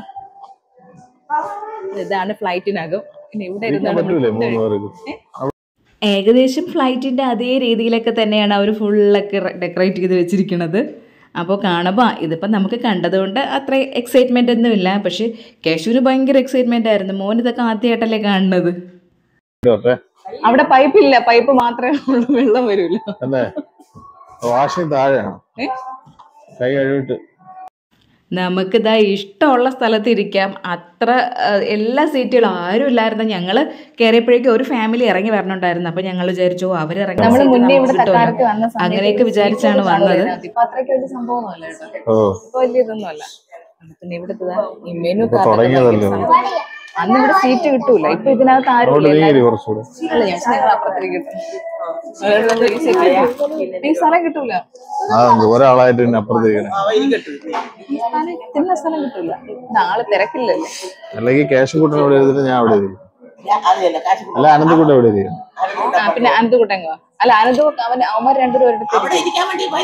ഇതാണ് ഫ്ലൈറ്റിനകം ഇനി ഇവിടെ ഇരിക്കാൻ ഇരുന്നാണ് പറ്റൂലേ മൂന്ന് പേർക്ക് ഏകദേശം ഫ്ലൈറ്റിൻ്റെ അതേ രീതിയിലൊക്കെ തന്നെയാണ് അവർ ഫുള്ളൊക്കെ ഡെക്കറേറ്റ് ചെയ്ത് വെച്ചിരിക്കുന്നത് അപ്പോൾ കാണുമ്പോൾ ഇതിപ്പോൾ നമുക്ക് കണ്ടതുകൊണ്ട് അത്ര എക്സൈറ്റ്മെൻ്റ് ഒന്നുമില്ല പക്ഷേ കേശുവിന് ഭയങ്കര എക്സൈറ്റ്മെൻ്റ് ആയിരുന്നു മോൻ ഇതൊക്കെ ആദ്യമായിട്ടല്ലേ കാണുന്നത് ഇതോട്ടെ. അവിടെ പൈപ്പ് ഇല്ല പൈപ്പ് മാത്രമേ ഉള്ളൂ വെള്ളം വരൂല തന്നെ വാഷിംഗ് താഴെയാണ് ഏ? കൈ കഴുകിട്ട് നമുക്കിതാ ഇഷ്ടമുള്ള സ്ഥലത്ത് ഇരിക്കാം അത്ര ആ, എല്ലാ സീറ്റുകളും ആരും ഇല്ലായിരുന്നു ഞങ്ങൾ കയറിയപ്പോഴേക്കും ഒരു ഫാമിലി ഇറങ്ങി വരണുണ്ടായിരുന്നു അപ്പോൾ ഞങ്ങൾ വിചാരിച്ചു അവരിറങ്ങി നമ്മള് മുന്നേ ഇവിടെ തക്കാരത്ത് വന്ന സമയത്ത് അങ്ങനെയൊക്കെ വിചാരിച്ചാണ് വന്നത് ഇപ്പൊ അത്രയ്ക്ക് വലിയ സംഭവമൊന്നുമല്ല കേട്ടോ ഓ ഇപ്പൊ വലിയ ഇതൊന്നുമല്ല പിന്നെ ഇവിടുത്തെ ഈ മെനു ഇപ്പൊ തുടങ്ങിയതല്ലേ അന്ന് ഇവിടെ സീറ്റ് കിട്ടൂല ഇപ്പൊ ഇതിനകത്ത് ആരും അവിടെ നീങ്ങി കുറച്ചുകൂടെ അല്ല ഞാൻ ഞങ്ങൾ അപ്പുറത്തേക്ക് കിട്ടും അതുകൊണ്ട് നമുക്ക് ഈ seat ഇല്ല. ഈ സ്ഥലം കിട്ടൂല ആ ഒരാളായിട്ട് പിന്നെ അപ്പുറത്തേക്ക് ഈ സ്ഥലം തിന്ന സ്ഥലം കിട്ടൂല നാളെ തിരക്കില്ലല്ലേ അല്ലെങ്കിൽ ക്യാഷ് കൂട്ടൻ എവിടെ എഴുതിട്ട് ഞാൻ അവിടെ ഇരിക്കും അല്ല അനന്തക്കുട്ടൻ എവിടെ ഇരിക്കും ആ പിന്നെ അനന്ത് കുട്ടങ്ങ അല്ല അനന്ത് അവൻ അവന്മാർ രണ്ടുപേരും ഒരിടത്ത്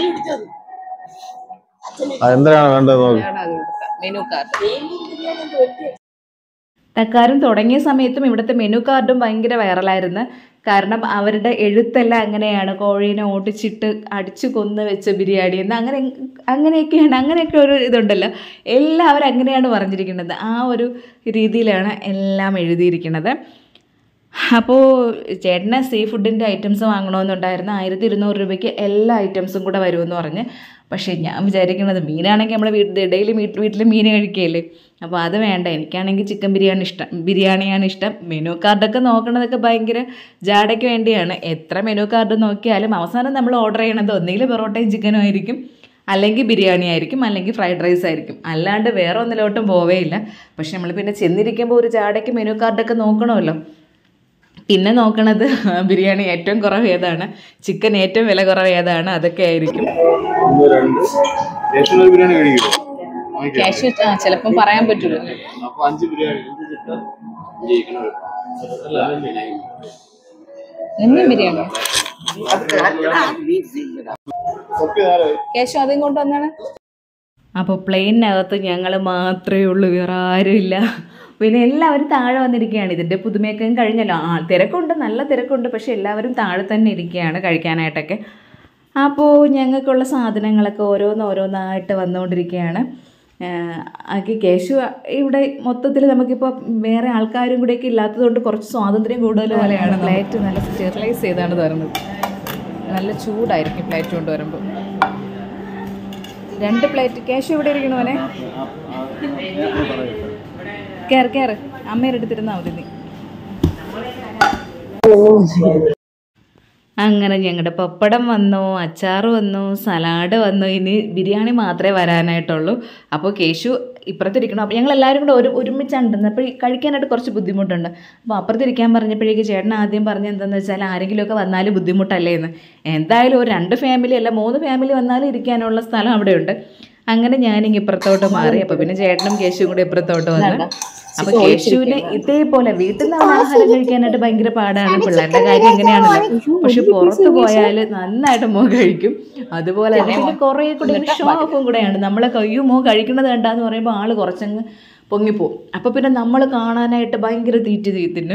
ആ, എന്തിനാണ് വേണ്ടത് നോക്ക് മെനു കാർഡ് തക്കാരും തുടങ്ങിയ സമയത്തും ഇവിടുത്തെ മെനു കാർഡും ഭയങ്കര വൈറലായിരുന്നു കാരണം അവരുടെ എഴുത്തെല്ലാം അങ്ങനെയാണ് കോഴീനെ ഓട്ടിച്ചിട്ട് അടിച്ചു കൊന്ന് വെച്ച ബിരിയാണി എന്ന് അങ്ങനെ അങ്ങനെയൊക്കെയാണ് അങ്ങനെയൊക്കെ ഒരു ഇതുണ്ടല്ലോ എല്ലാവരും അങ്ങനെയാണ് പറഞ്ഞിരിക്കുന്നത് ആ ഒരു രീതിയിലാണ് എല്ലാം എഴുതിയിരിക്കുന്നത് അപ്പോൾ ചേട്ടന് സീ ഫുഡിൻ്റെ ഐറ്റംസ് വാങ്ങണമെന്നുണ്ടായിരുന്നു ആയിരത്തി ഇരുന്നൂറ് രൂപയ്ക്ക് എല്ലാ ഐറ്റംസും കൂടെ വരുമെന്ന് പറഞ്ഞ് പക്ഷേ ഞാൻ വിചാരിക്കുന്നത് മീനാണെങ്കിൽ നമ്മൾ വീട്ടിൽ ഡെയിലി വീട്ടിൽ മീൻ കഴിക്കുകയല്ലേ അപ്പോൾ അത് വേണ്ട എനിക്കാണെങ്കിൽ ചിക്കൻ ബിരിയാണി ഇഷ്ടം ബിരിയാണിയാണ് ഇഷ്ടം മെനു കാർഡൊക്കെ നോക്കണതൊക്കെ ഭയങ്കര ജാടയ്ക്ക് വേണ്ടിയാണ് എത്ര മെനു കാർഡ് നോക്കിയാലും അവസാനം നമ്മൾ ഓർഡർ ചെയ്യണത് ഒന്നുകിൽ പൊറോട്ടയും ചിക്കനും ആയിരിക്കും അല്ലെങ്കിൽ ബിരിയാണി ആയിരിക്കും അല്ലെങ്കിൽ ഫ്രൈഡ് റൈസ് ആയിരിക്കും അല്ലാണ്ട് വേറെ ഒന്നിലോട്ടും പോവേയില്ല പക്ഷെ നമ്മൾ പിന്നെ ചെന്നിരിക്കുമ്പോൾ ഒരു ജാടയ്ക്ക് മെനു കാർഡൊക്കെ നോക്കണമല്ലോ പിന്നെ നോക്കണത് ബിരിയാണി ഏറ്റവും കുറവ് ഏതാണ് ചിക്കൻ ഏറ്റവും വില കുറവ് ഏതാണ് അതൊക്കെ ആയിരിക്കും ഒന്ന് രണ്ട് ഏറ്റവും ഒരു ബിരിയാണി കഴിക്കുമോ വാങ്ങിക്കാം. ക്യാഷ് ചിലപ്പം പറയാൻ പറ്റൂല അപ്പൊ അഞ്ച് ബിരിയാണി അഞ്ച് ചിക്കൻ അഞ്ച് ചിക്കൻ അല്ല നിന്നും ബിരിയാണി സത്യം ആരെ ക്യാഷ് അതും കൊണ്ട് വന്നാണ് അപ്പോൾ പ്ലെയിനകത്ത് ഞങ്ങൾ മാത്രമേ ഉള്ളൂ വേറെ ആരുമില്ല പിന്നെ എല്ലാവരും താഴെ വന്നിരിക്കുകയാണ് ഇതിൻ്റെ പുതുമയൊക്കെ കഴിഞ്ഞല്ലോ ആ തിരക്കുണ്ട് നല്ല തിരക്കുണ്ട് പക്ഷെ എല്ലാവരും താഴെ തന്നെ ഇരിക്കുകയാണ് കഴിക്കാനായിട്ടൊക്കെ അപ്പോൾ ഞങ്ങൾക്കുള്ള സാധനങ്ങളൊക്കെ ഓരോന്ന് ഓരോന്നായിട്ട് വന്നുകൊണ്ടിരിക്കുകയാണ് ആക്കി കേശു ഇവിടെ മൊത്തത്തിൽ നമുക്കിപ്പോൾ വേറെ ആൾക്കാരും കൂടെയൊക്കെ ഇല്ലാത്തതുകൊണ്ട് കുറച്ച് സ്വാതന്ത്ര്യം കൂടുതൽ പോലെയാണ് പ്ലേറ്റ് നല്ല സ്റ്റെറിലൈസ് ചെയ്താണ് തരുന്നത് നല്ല ചൂടായിരിക്കും പ്ലേറ്റ് കൊണ്ടുവരുമ്പോൾ രണ്ട് പ്ലേറ്റ് കേശു ഇവിടെ ഇരിക്കണോനെ കയറി കയറി അമ്മയുടെ അടുത്തിരുന്നാൽ മതി നീ അങ്ങനെ ഞങ്ങളുടെ പപ്പടം വന്നു അച്ചാർ വന്നു സലാഡ് വന്നു ഇനി ബിരിയാണി മാത്രമേ വരാനായിട്ടുള്ളൂ അപ്പോൾ കേശു ഇപ്പുറത്തിരിക്കണം അപ്പോൾ ഞങ്ങൾ എല്ലാവരും കൂടെ ഒരു ഒരുമിച്ചുണ്ടെന്ന് അപ്പോൾ ഈ കഴിക്കാനായിട്ട് കുറച്ച് ബുദ്ധിമുട്ടുണ്ട് അപ്പോൾ അപ്പുറത്തിരിക്കാൻ പറഞ്ഞപ്പോഴേക്ക് ചേട്ടൻ ആദ്യം പറഞ്ഞ എന്താണെന്ന് വെച്ചാൽ ആരെങ്കിലുമൊക്കെ വന്നാലും ബുദ്ധിമുട്ടല്ലേ എന്ന് എന്തായാലും ഒരു രണ്ട് ഫാമിലി അല്ല മൂന്ന് ഫാമിലി വന്നാലും ഇരിക്കാനുള്ള സ്ഥലം അവിടെയുണ്ട് അങ്ങനെ ഞാനിങ്ങ് ഇപ്പുറത്തോട്ട് മാറി അപ്പോൾ പിന്നെ ചേട്ടനും കേശുവും കൂടെ ഇപ്പുറത്തോട്ട് വന്നു അപ്പൊ കേശുവിന് ഇതേപോലെ വീട്ടിൽ നിന്ന് ആഹാരം കഴിക്കാനായിട്ട് ഭയങ്കര പാടാണ് പിള്ളേരുടെ കാര്യം എങ്ങനെയാണല്ലോ പക്ഷെ പുറത്ത് പോയാൽ നന്നായിട്ട് മോ കഴിക്കും അതുപോലെ തന്നെ പിന്നെ കുറേ കൂടെ ഒരു ഷോ ഓഫും കൂടെയാണ് നമ്മളെ കയ്യോ മോ കഴിക്കണത് കണ്ടാന്ന് പറയുമ്പോൾ ആള് കുറച്ചങ്ങ് പൊങ്ങിപ്പോവും അപ്പൊ പിന്നെ നമ്മൾ കാണാനായിട്ട് ഭയങ്കര തീറ്റ് തീത്തിനും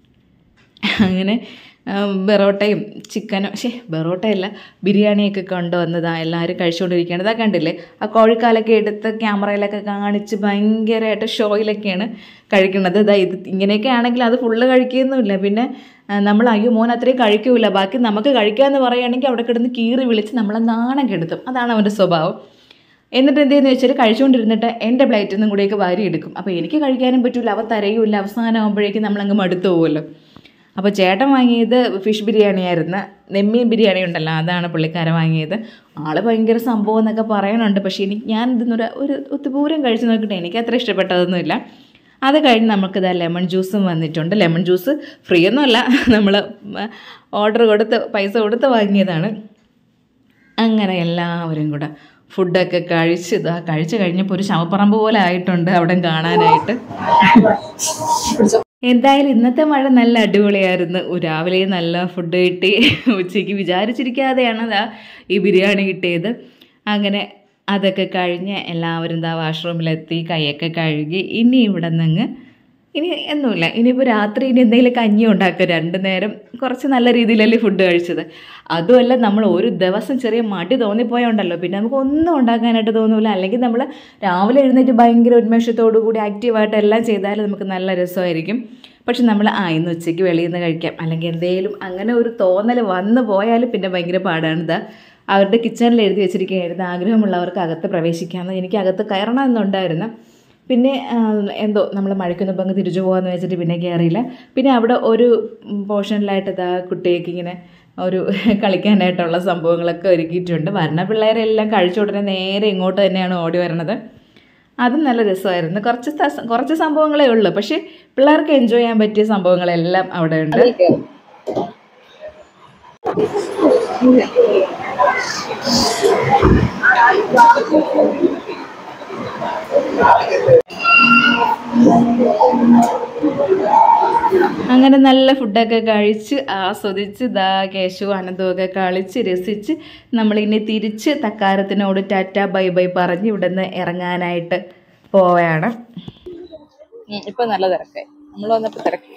അങ്ങനെ ഉം, ബെറോട്ടയും ചിക്കനും ശേ ബെറോട്ടയല്ല ബിരിയാണിയൊക്കെ കൊണ്ടുവന്നതാ എല്ലാവരും കഴിച്ചുകൊണ്ടിരിക്കുകയാണ് ഇതാ കണ്ടില്ലേ ആ കോഴിക്കാലൊക്കെ എടുത്ത് ക്യാമറയിലൊക്കെ കാണിച്ച് ഭയങ്കരമായിട്ട് ഷോയിലൊക്കെയാണ് കഴിക്കുന്നത് ഇതാ ഇത് ഇങ്ങനെയൊക്കെ ആണെങ്കിൽ അത് ഫുള്ള് കഴിക്കുകയൊന്നുമില്ല പിന്നെ ആ, നമ്മൾ അയ്യോ മോൻ അത്രയും കഴിക്കൂല ബാക്കി നമുക്ക് കഴിക്കാമെന്ന് പറയുകയാണെങ്കിൽ അവിടെ കിടന്ന് കീറി വിളിച്ച് നമ്മളെ നാണം കെടുത്തും അതാണ് അവൻ്റെ സ്വഭാവം എന്നിട്ട് എന്ത് ചെയ്യുന്നത് വെച്ചാൽ കഴിച്ചുകൊണ്ടിരുന്നിട്ട് എൻ്റെ പ്ലേറ്റിൽ നിന്നും കൂടെയൊക്കെ വാരി എടുക്കും അപ്പോൾ എനിക്ക് കഴിക്കാനും പറ്റില്ല അവ തരയുമില്ല അവസാനം ആകുമ്പോഴേക്കും നമ്മളങ്ങ് മടുത്തു പോകുമല്ലോ അപ്പോൾ ചേട്ടൻ വാങ്ങിയത് ഫിഷ് ബിരിയാണി ആയിരുന്നു നെമ്മീൻ ബിരിയാണി ഉണ്ടല്ലോ അതാണ് പുള്ളിക്കാരൻ വാങ്ങിയത് ആള് ഭയങ്കര സംഭവം എന്നൊക്കെ പറയുന്നുണ്ട് പക്ഷേ എനിക്ക് ഞാൻ ഇതിന്നൊരു ഒരു ഒത്തുപൂരം കഴിച്ച് നോക്കിയിട്ട് എനിക്ക് അത്ര ഇഷ്ടപ്പെട്ടതൊന്നുമില്ല അത് കഴിഞ്ഞ് നമുക്കിത് ലെമൺ ജ്യൂസും വന്നിട്ടുണ്ട് ലെമൺ ജ്യൂസ് ഫ്രീ ഒന്നുമല്ല നമ്മൾ ഓർഡർ കൊടുത്ത് പൈസ കൊടുത്ത് വാങ്ങിയതാണ് അങ്ങനെ എല്ലാവരും കൂടെ ഫുഡൊക്കെ കഴിച്ച് ഇതാ കഴിച്ച് കഴിഞ്ഞപ്പോൾ ഒരു ശവപ്പറമ്പ് പോലെ ആയിട്ടുണ്ട് അവിടെ കാണാനായിട്ട് എന്തായാലും ഇന്നത്തെ മഴ നല്ല അടിപൊളിയായിരുന്നു രാവിലെ നല്ല ഫുഡ് കിട്ടി ഉച്ചയ്ക്ക് വിചാരിച്ചിരിക്കാതെയാണ് ദാ ഈ ബിരിയാണി കിട്ടിയത് അങ്ങനെ അതൊക്കെ കഴിഞ്ഞ് എല്ലാവരും ദാ വാഷ്റൂമിലെത്തി കൈയൊക്കെ കഴുകി ഇനി ഇവിടെ നിന്ന് ഇനി ഒന്നുമില്ല ഇനിയിപ്പോൾ രാത്രി ഇനി എന്തെങ്കിലും കഞ്ഞി ഉണ്ടാക്കുക രണ്ട് നേരം കുറച്ച് നല്ല രീതിയിലല്ലേ ഫുഡ് കഴിച്ചത് അതുമല്ല നമ്മൾ ഒരു ദിവസം ചെറിയ മടി തോന്നിപ്പോയുണ്ടല്ലോ പിന്നെ നമുക്ക് ഒന്നും ഉണ്ടാക്കാനായിട്ട് തോന്നില്ല അല്ലെങ്കിൽ നമ്മൾ രാവിലെ എഴുന്നേറ്റ് ഭയങ്കര ഉന്മേഷത്തോടു കൂടി ആക്റ്റീവായിട്ട് എല്ലാം ചെയ്താൽ നമുക്ക് നല്ല രസമായിരിക്കും പക്ഷെ നമ്മൾ ആ ഇന്ന് ഉച്ചയ്ക്ക് വെളിയിൽ നിന്ന് കഴിക്കാം അല്ലെങ്കിൽ എന്തെങ്കിലും അങ്ങനെ ഒരു തോന്നൽ വന്നു പോയാൽ പിന്നെ ഭയങ്കര പാടാണിത് അവരുടെ കിച്ചണിൽ എഴുതി വെച്ചിരിക്കുകയായിരുന്നു ആഗ്രഹമുള്ളവർക്ക് അകത്ത് പ്രവേശിക്കാമെന്ന് എനിക്ക് അകത്ത് കയറണം എന്നുണ്ടായിരുന്നു പിന്നെ ആ, എന്തോ നമ്മൾ മഴയ്ക്കൊന്നും അങ്ങ് തിരിച്ചു പോകാമെന്ന് വെച്ചിട്ട് പിന്നെ കയറിയില്ല പിന്നെ അവിടെ ഒരു പോർഷനിലായിട്ട് ഇതാ കുട്ടിയൊക്കെ ഇങ്ങനെ ഒരു കളിക്കാനായിട്ടുള്ള സംഭവങ്ങളൊക്കെ ഒരുക്കിയിട്ടുണ്ട് വരണ പിള്ളേരെല്ലാം കഴിച്ച ഉടനെ നേരെ ഇങ്ങോട്ട് തന്നെയാണ് ഓടി വരണത് അതും നല്ല രസമായിരുന്നു കുറച്ച് സ- കുറച്ച് സംഭവങ്ങളേ ഉള്ളൂ പക്ഷേ പിള്ളേർക്ക് എൻജോയ് ചെയ്യാൻ പറ്റിയ സംഭവങ്ങളെല്ലാം അവിടെ ഉണ്ട് അങ്ങനെ നല്ല ഫുഡൊക്കെ കഴിച്ച് ആസ്വദിച്ച് ദാ കേശു അനന്തമൊക്കെ കളിച്ച് രസിച്ച് നമ്മളിനി തിരിച്ച് തക്കാരത്തിനോട് ടാറ്റ ബൈ ബൈ പറഞ്ഞ് ഇവിടുന്ന് ഇറങ്ങാനായിട്ട് പോവുകയാണ് ഉം, ഇപ്പൊ നല്ല തിരക്കായി നമ്മൾ വന്നപ്പോ തിരക്ക്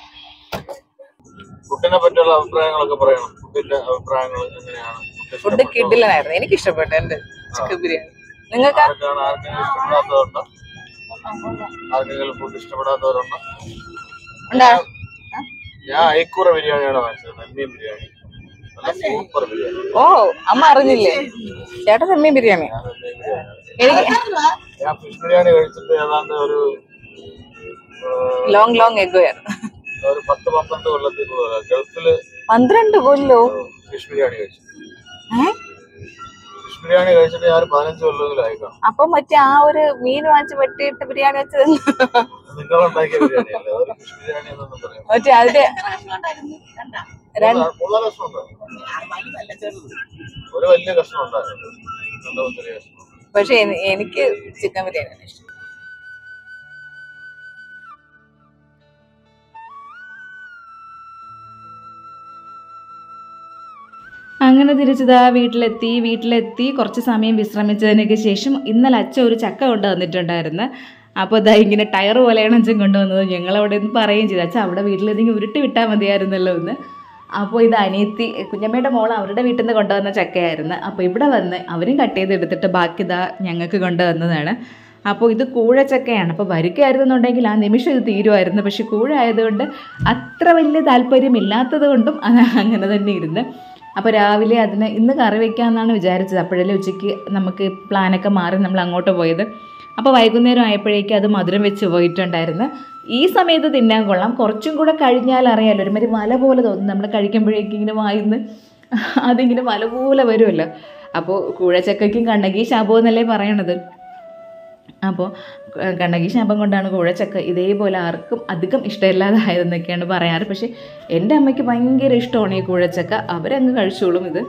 ഫുഡിനെ പറ്റിയുള്ള അഭിപ്രായങ്ങളൊക്കെ പറയണം ഫുഡിന്റെ അഭിപ്രായങ്ങൾ എങ്ങനെയാണ് ഫുഡ് ഫുഡ് കിഡിലനായിരുന്നു എനിക്ക് ഇഷ്ടപ്പെട്ടു എന്റെ ചിക്കൻ ബിരിയാണി നിങ്ങൾക്ക് ആർക്കാണ് ആർക്കെങ്കിലും ഇഷ്ടപ്പെടാത്തവരുണ്ടോ ആർക്കെങ്കിലും ഫുഡ് ഇഷ്ടപ്പെടാത്തവരുണ്ടോ ഉണ്ടാ ഞാൻ ഐക്കൂറ ബിരിയാണിയാണ് വാങ്ങിച്ചത് നെമ്മീൻ ബിരിയാണി നല്ല സൂപ്പർ ബിരിയാണി ഓ അമ്മ അറിഞ്ഞില്ലേ ചേട്ടൻ ചെമ്മീൻ ബിരിയാണി ഞാൻ നെമ്മീൻ ബിരിയാണി എനിക്ക് ഞാൻ ഫിഷ് ബിരിയാണി കഴിച്ചിട്ട് ഏതാണ്ട് ഒരു ആ, ലോങ് ലോങ് എഗ് ഒരു പത്ത് പന്ത്രണ്ട് കൊല്ലത്തിൽ കൂടുതലാ. ഗൾഫില് പന്ത്രണ്ട് കൊല്ലോ ഫിഷ് ബിരിയാണി കഴിച്ചു ഏ? ഫിഷ് ബിരിയാണി കഴിച്ചിട്ട് ഞാൻ ഒരു പതിനഞ്ച് കൊല്ലമെങ്കിലും ആയിക്കാണും അപ്പൊ മറ്റേ ആ ഒരു മീൻ വാങ്ങിച്ച് വെട്ടിയിട്ട് ബിരിയാണി വെച്ചത് നിങ്ങളുണ്ടാക്കിയ ബിരിയാണി അല്ലേ അതൊരു ഫിഷ് ബിരിയാണി എന്നൊന്നും പറയാം മറ്റേ അതിന്റെ രണ്ട് മൂന്നാല് കഷ്ണം ഉണ്ടായിരുന്നു ഒരു വലിയ കഷ്ണം ഉണ്ടായിരുന്നു നല്ല ചെറിയ കഷ്ണം പക്ഷെ എനി- എനിക്ക് ചിക്കൻ ബിരിയാണിയാണ് ഇഷ്ടം അങ്ങനെ തിരിച്ചതാ വീട്ടിലെത്തി വീട്ടിലെത്തി കുറച്ച് സമയം വിശ്രമിച്ചതിനൊക്കെ ശേഷം ഇന്നലെ അച്ഛൻ ഒരു ചക്ക കൊണ്ട് വന്നിട്ടുണ്ടായിരുന്നു അപ്പോൾ ഇതാ ഇങ്ങനെ ടയർ പോലെയാണ് അച്ഛൻ കൊണ്ടുവന്നത് ഞങ്ങൾ അവിടെ നിന്ന് പറയുകയും ചെയ്തു അച്ഛൻ അവിടെ വീട്ടിലെന്തെങ്കിലും ഉരുട്ടി വിട്ടാൽ മതിയായിരുന്നല്ലോ എന്ന് അപ്പോൾ ഇത് അനിയത്തി കുഞ്ഞമ്മയുടെ മോൾ അവരുടെ വീട്ടിൽ നിന്ന് കൊണ്ടുവന്ന ചക്കയായിരുന്നു അപ്പോൾ ഇവിടെ വന്ന് അവരും കട്ട് ചെയ്തെടുത്തിട്ട് ബാക്കി ഇതാ ഞങ്ങൾക്ക് കൊണ്ടുവന്നതാണ് അപ്പോൾ ഇത് കൂഴച്ചക്കയാണ് അപ്പോൾ വരിക്കായിരുന്നുണ്ടെങ്കിൽ ആ നിമിഷം ഇത് തീരുമായിരുന്നു പക്ഷെ കൂഴ ആയതുകൊണ്ട് അത്ര വലിയ താല്പര്യമില്ലാത്തത് കൊണ്ടും അത് അങ്ങനെ തന്നെ ഇരുന്ന് അപ്പോൾ രാവിലെ അതിന് ഇന്ന് കറി വെക്കാമെന്നാണ് വിചാരിച്ചത് അപ്പോഴല്ലേ ഉച്ചയ്ക്ക് നമുക്ക് പ്ലാനൊക്കെ മാറി നമ്മൾ അങ്ങോട്ട് പോയത് അപ്പോൾ വൈകുന്നേരം ആയപ്പോഴേക്കും അത് മധുരം വെച്ച് പോയിട്ടുണ്ടായിരുന്നു ഈ സമയത്ത് തിന്നാൻ കൊള്ളാം കുറച്ചും കൂടെ കഴിഞ്ഞാൽ അറിയാലോ ഒരുമാതിരി മല പോലെ തോന്നും നമ്മൾ കഴിക്കുമ്പോഴേക്കും ഇങ്ങനെ വായിന്ന് അതിങ്ങനെ മല പോലെ വരുമല്ലോ അപ്പോൾ കൂഴച്ചക്കയ്ക്കും കണ്ണകി ശാപം എന്നല്ലേ പറയണത് അപ്പോൾ കണ്ണകി ശാപം കൊണ്ടാണ് കുഴച്ചക്ക ഇതേപോലെ ആർക്കും അധികം ഇഷ്ടമില്ലാതായതെന്നൊക്കെയാണ് പറയാറ് പക്ഷേ എൻ്റെ അമ്മയ്ക്ക് ഭയങ്കര ഇഷ്ടമാണ് ഈ കുഴച്ചക്ക അവരങ്ങ് കഴിച്ചോളും ഇത്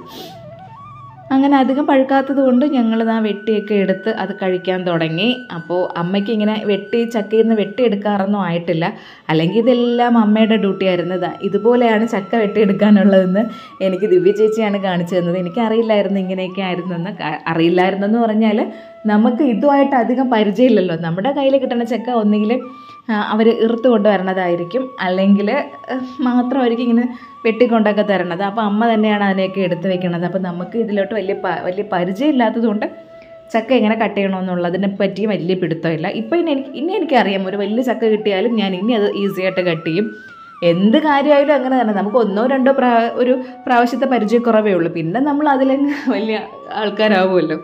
അങ്ങനെ അധികം പഴുക്കാത്തത് കൊണ്ട് ഞങ്ങളിതാ വെട്ടിയൊക്കെ എടുത്ത് അത് കഴിക്കാൻ തുടങ്ങി അപ്പോൾ അമ്മയ്ക്ക് ഇങ്ങനെ വെട്ടി ചക്കയിൽ നിന്ന് വെട്ടിയെടുക്കാറൊന്നും ആയിട്ടില്ല അല്ലെങ്കിൽ ഇതെല്ലാം അമ്മയുടെ ഡ്യൂട്ടി ആയിരുന്നു ഇതാ ഇതുപോലെയാണ് ചക്ക വെട്ടിയെടുക്കാനുള്ളതെന്ന് എനിക്ക് ദിവ്യ ചേച്ചിയാണ് കാണിച്ചു തന്നത് എനിക്കറിയില്ലായിരുന്നു ഇങ്ങനെയൊക്കെ ആയിരുന്നെന്ന് ക- അറിയില്ലായിരുന്നെന്ന് പറഞ്ഞാൽ നമുക്ക് ഇതുമായിട്ട് അധികം പരിചയമില്ലല്ലോ നമ്മുടെ കയ്യിൽ കിട്ടുന്ന ചക്ക ഒന്നുകിൽ അവർ ഇറുത്ത് കൊണ്ടുവരണതായിരിക്കും അല്ലെങ്കിൽ മാത്രമായിരിക്കും ഇങ്ങനെ വെട്ടിക്കൊണ്ടൊക്കെ തരണത് അപ്പോൾ അമ്മ തന്നെയാണ് അതിനെയൊക്കെ എടുത്ത് വെക്കണത് അപ്പോൾ നമുക്ക് ഇതിലോട്ട് വലിയ പ- വലിയ പരിചയം ഇല്ലാത്തതുകൊണ്ട് ചക്ക എങ്ങനെ കട്ട് ചെയ്യണമെന്നുള്ളതിനെ പറ്റി വലിയ പിടുത്തമില്ല ഇപ്പം ഇനി എനിക്ക് ഇനി എനിക്കറിയാം ഒരു വലിയ ചക്ക കിട്ടിയാലും ഞാൻ ഇനി അത് ഈസി ആയിട്ട് കട്ട് ചെയ്യും എന്ത് കാര്യമായാലും അങ്ങനെ തന്നെ നമുക്ക് ഒന്നോ രണ്ടോ പ്രാ ഒരു പ്രാവശ്യത്തെ പരിചയക്കുറവേ ഉള്ളൂ പിന്നെ നമ്മൾ അതിലങ്ങ് വലിയ ആൾക്കാരാവുമല്ലോ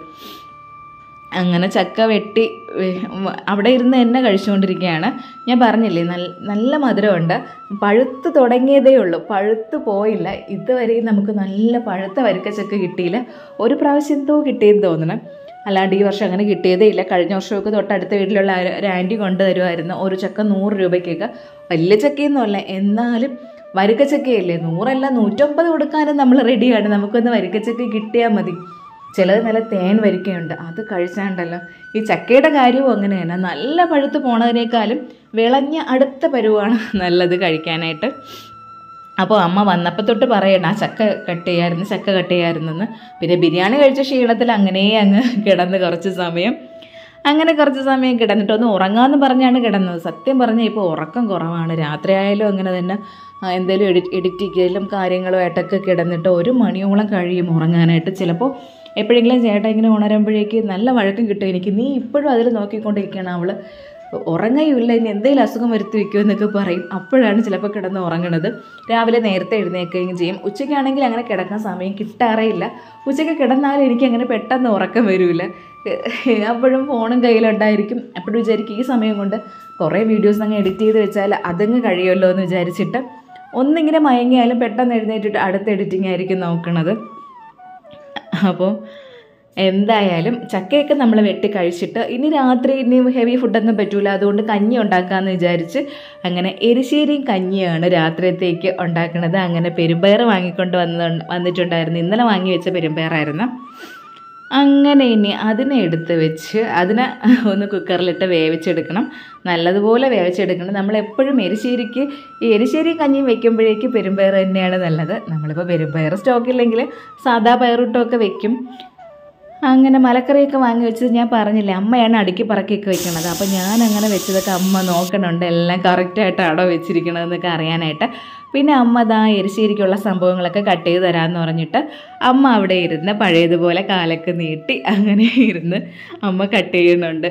അങ്ങനെ ചക്ക വെട്ടി വെ- വ- അവിടെ ഇരുന്ന് എന്നെ കഴിച്ചുകൊണ്ടിരിക്കുകയാണ് ഞാൻ പറഞ്ഞില്ലേ നല്ല നല്ല മധുരമുണ്ട് പഴുത്ത് തുടങ്ങിയതേ ഉള്ളൂ പഴുത്ത് പോയില്ല ഇതുവരെയും നമുക്ക് നല്ല പഴുത്ത വരിക്കച്ചക്ക കിട്ടിയില്ല ഒരു പ്രാവശ്യം എന്തോ കിട്ടിയെന്ന് തോന്നണം അല്ലാണ്ട് ഈ വർഷം അങ്ങനെ കിട്ടിയതേ ഇല്ല കഴിഞ്ഞ വർഷമൊക്കെ തൊട്ടടുത്ത വീട്ടിലുള്ള ആ- ഒരു ആൻറ്റി കൊണ്ടുതരുമായിരുന്നു ഒരു ചക്ക നൂറ് രൂപയ്ക്കൊക്കെ വലിയ ചക്കയൊന്നുമല്ല എന്നാലും വരിക്കച്ചക്കയല്ലേ നൂറല്ല നൂറ്റമ്പത് കൊടുക്കാനും നമ്മൾ റെഡിയാണ് നമുക്കൊന്ന് വരിക്കച്ചക്ക കിട്ടിയാൽ മതി ചിലത് നല്ല തേൻ വരിക്കയുണ്ട് അത് കഴിച്ചാണ്ടല്ലോ ഈ ചക്കയുടെ കാര്യവും അങ്ങനെ തന്നെ നല്ല പഴുത്ത് പോണതിനേക്കാളും വിളഞ്ഞ അടുത്ത പരുവാണ് നല്ലത് കഴിക്കാനായിട്ട് അപ്പോൾ അമ്മ വന്നപ്പോൾ തൊട്ട് പറയണം ആ ചക്ക കട്ട് ചെയ്യായിരുന്നു ചക്ക കട്ട് ചെയ്യായിരുന്നെന്ന് പിന്നെ ബിരിയാണി കഴിച്ച ക്ഷീണത്തിൽ അങ്ങനെ അങ്ങ് കിടന്ന് കുറച്ച് സമയം അങ്ങനെ കുറച്ച് സമയം കിടന്നിട്ട് ഒന്ന് ഉറങ്ങാമെന്ന് പറഞ്ഞാണ് കിടന്നത് സത്യം പറഞ്ഞാൽ ഇപ്പോൾ ഉറക്കം കുറവാണ് രാത്രി ആയാലും അങ്ങനെ തന്നെ ആ, എന്തേലും എഡിറ്റ് എഡിറ്റ് ചെയ്യലും കാര്യങ്ങളുമായിട്ടൊക്കെ കിടന്നിട്ട് ഒരു മണിയോളം കഴിയും ഉറങ്ങാനായിട്ട് ചിലപ്പോൾ എപ്പോഴെങ്കിലും ചേട്ടൻ ഇങ്ങനെ ഉണരുമ്പോഴേക്ക് നല്ല വഴക്കം കിട്ടും എനിക്ക് നീ ഇപ്പോഴും അതിൽ നോക്കിക്കൊണ്ടിരിക്കുകയാണ് അവൾ ഉറങ്ങയുമില്ല ഇനി എന്തെങ്കിലും അസുഖം വരുത്തി വെക്കുമോ എന്നൊക്കെ പറയും അപ്പോഴാണ് ചിലപ്പോൾ കിടന്ന് ഉറങ്ങണത് രാവിലെ നേരത്തെ എഴുന്നേൽക്കുകയും ചെയ്യും ഉച്ചയ്ക്കാണെങ്കിൽ അങ്ങനെ കിടക്കാൻ സമയം കിട്ടാറേയില്ല ഉച്ചയ്ക്ക് കിടന്നാലും എനിക്ക് അങ്ങനെ പെട്ടെന്ന് ഉറക്കം വരില്ല അപ്പോഴും ഫോണും കയ്യിലുണ്ടായിരിക്കും അപ്പോഴും വിചാരിക്കും ഈ സമയം കൊണ്ട് കുറേ വീഡിയോസ് അങ്ങ് എഡിറ്റ് ചെയ്ത് വെച്ചാൽ അതങ്ങ് കഴിയുമല്ലോ എന്ന് വിചാരിച്ചിട്ട് ഒന്നിങ്ങനെ മയങ്ങിയാലും പെട്ടെന്ന് എഴുന്നേറ്റിട്ട് അടുത്ത എഡിറ്റിംഗ് ആയിരിക്കും നോക്കണത് അപ്പോൾ എന്തായാലും ചക്കയൊക്കെ നമ്മൾ വെട്ടി കഴിച്ചിട്ട് ഇനി രാത്രി ഇനി ഹെവി ഫുഡൊന്നും പറ്റൂല അതുകൊണ്ട് കഞ്ഞി ഉണ്ടാക്കാമെന്ന് വിചാരിച്ച് അങ്ങനെ എരിശ്ശേരിയും കഞ്ഞിയാണ് രാത്രിയത്തേക്ക് ഉണ്ടാക്കുന്നത് അങ്ങനെ പെരുമ്പയർ വാങ്ങിക്കൊണ്ട് വന്ന വന്നിട്ടുണ്ടായിരുന്നു ഇന്നലെ വാങ്ങി വെച്ച പെരുമ്പയറായിരുന്നു അങ്ങനെ ഇനി അതിനെ എടുത്ത് വെച്ച് അതിനെ ഒന്ന് കുക്കറിലിട്ട് വേവിച്ചെടുക്കണം നല്ലതുപോലെ വേവിച്ചെടുക്കണം നമ്മൾ എപ്പോഴും എരിശ്ശേരിക്ക് ഈ എരിശ്ശേരി കഞ്ഞിയും വെക്കുമ്പോഴേക്ക് പെരുമ്പയർ തന്നെയാണ് നല്ലത് നമ്മളിപ്പോൾ പെരുമ്പയർ സ്റ്റോക്കില്ലെങ്കിൽ സാദാ പയറിട്ടൊക്കെ വെക്കും അങ്ങനെ മലക്കറിയൊക്കെ വാങ്ങി വെച്ചത് ഞാൻ പറഞ്ഞില്ലേ അമ്മയാണ് അടുക്കി പറക്കിയൊക്കെ വെക്കണത് അപ്പോൾ ഞാൻ അങ്ങനെ വെച്ചതൊക്കെ അമ്മ നോക്കണുണ്ട് എല്ലാം കറക്റ്റായിട്ടാണോ വെച്ചിരിക്കണതെന്നൊക്കെ അറിയാനായിട്ട് പിന്നെ അമ്മ ദാ എരിശ്ശേരിക്കുള്ള സംഭവങ്ങളൊക്കെ കട്ട് ചെയ്ത് തരാമെന്ന് പറഞ്ഞിട്ട് അമ്മ അവിടെ ഇരുന്ന് പഴയതുപോലെ കാലൊക്കെ നീട്ടി അങ്ങനെ ഇരുന്ന് അമ്മ കട്ട് ചെയ്യുന്നുണ്ട്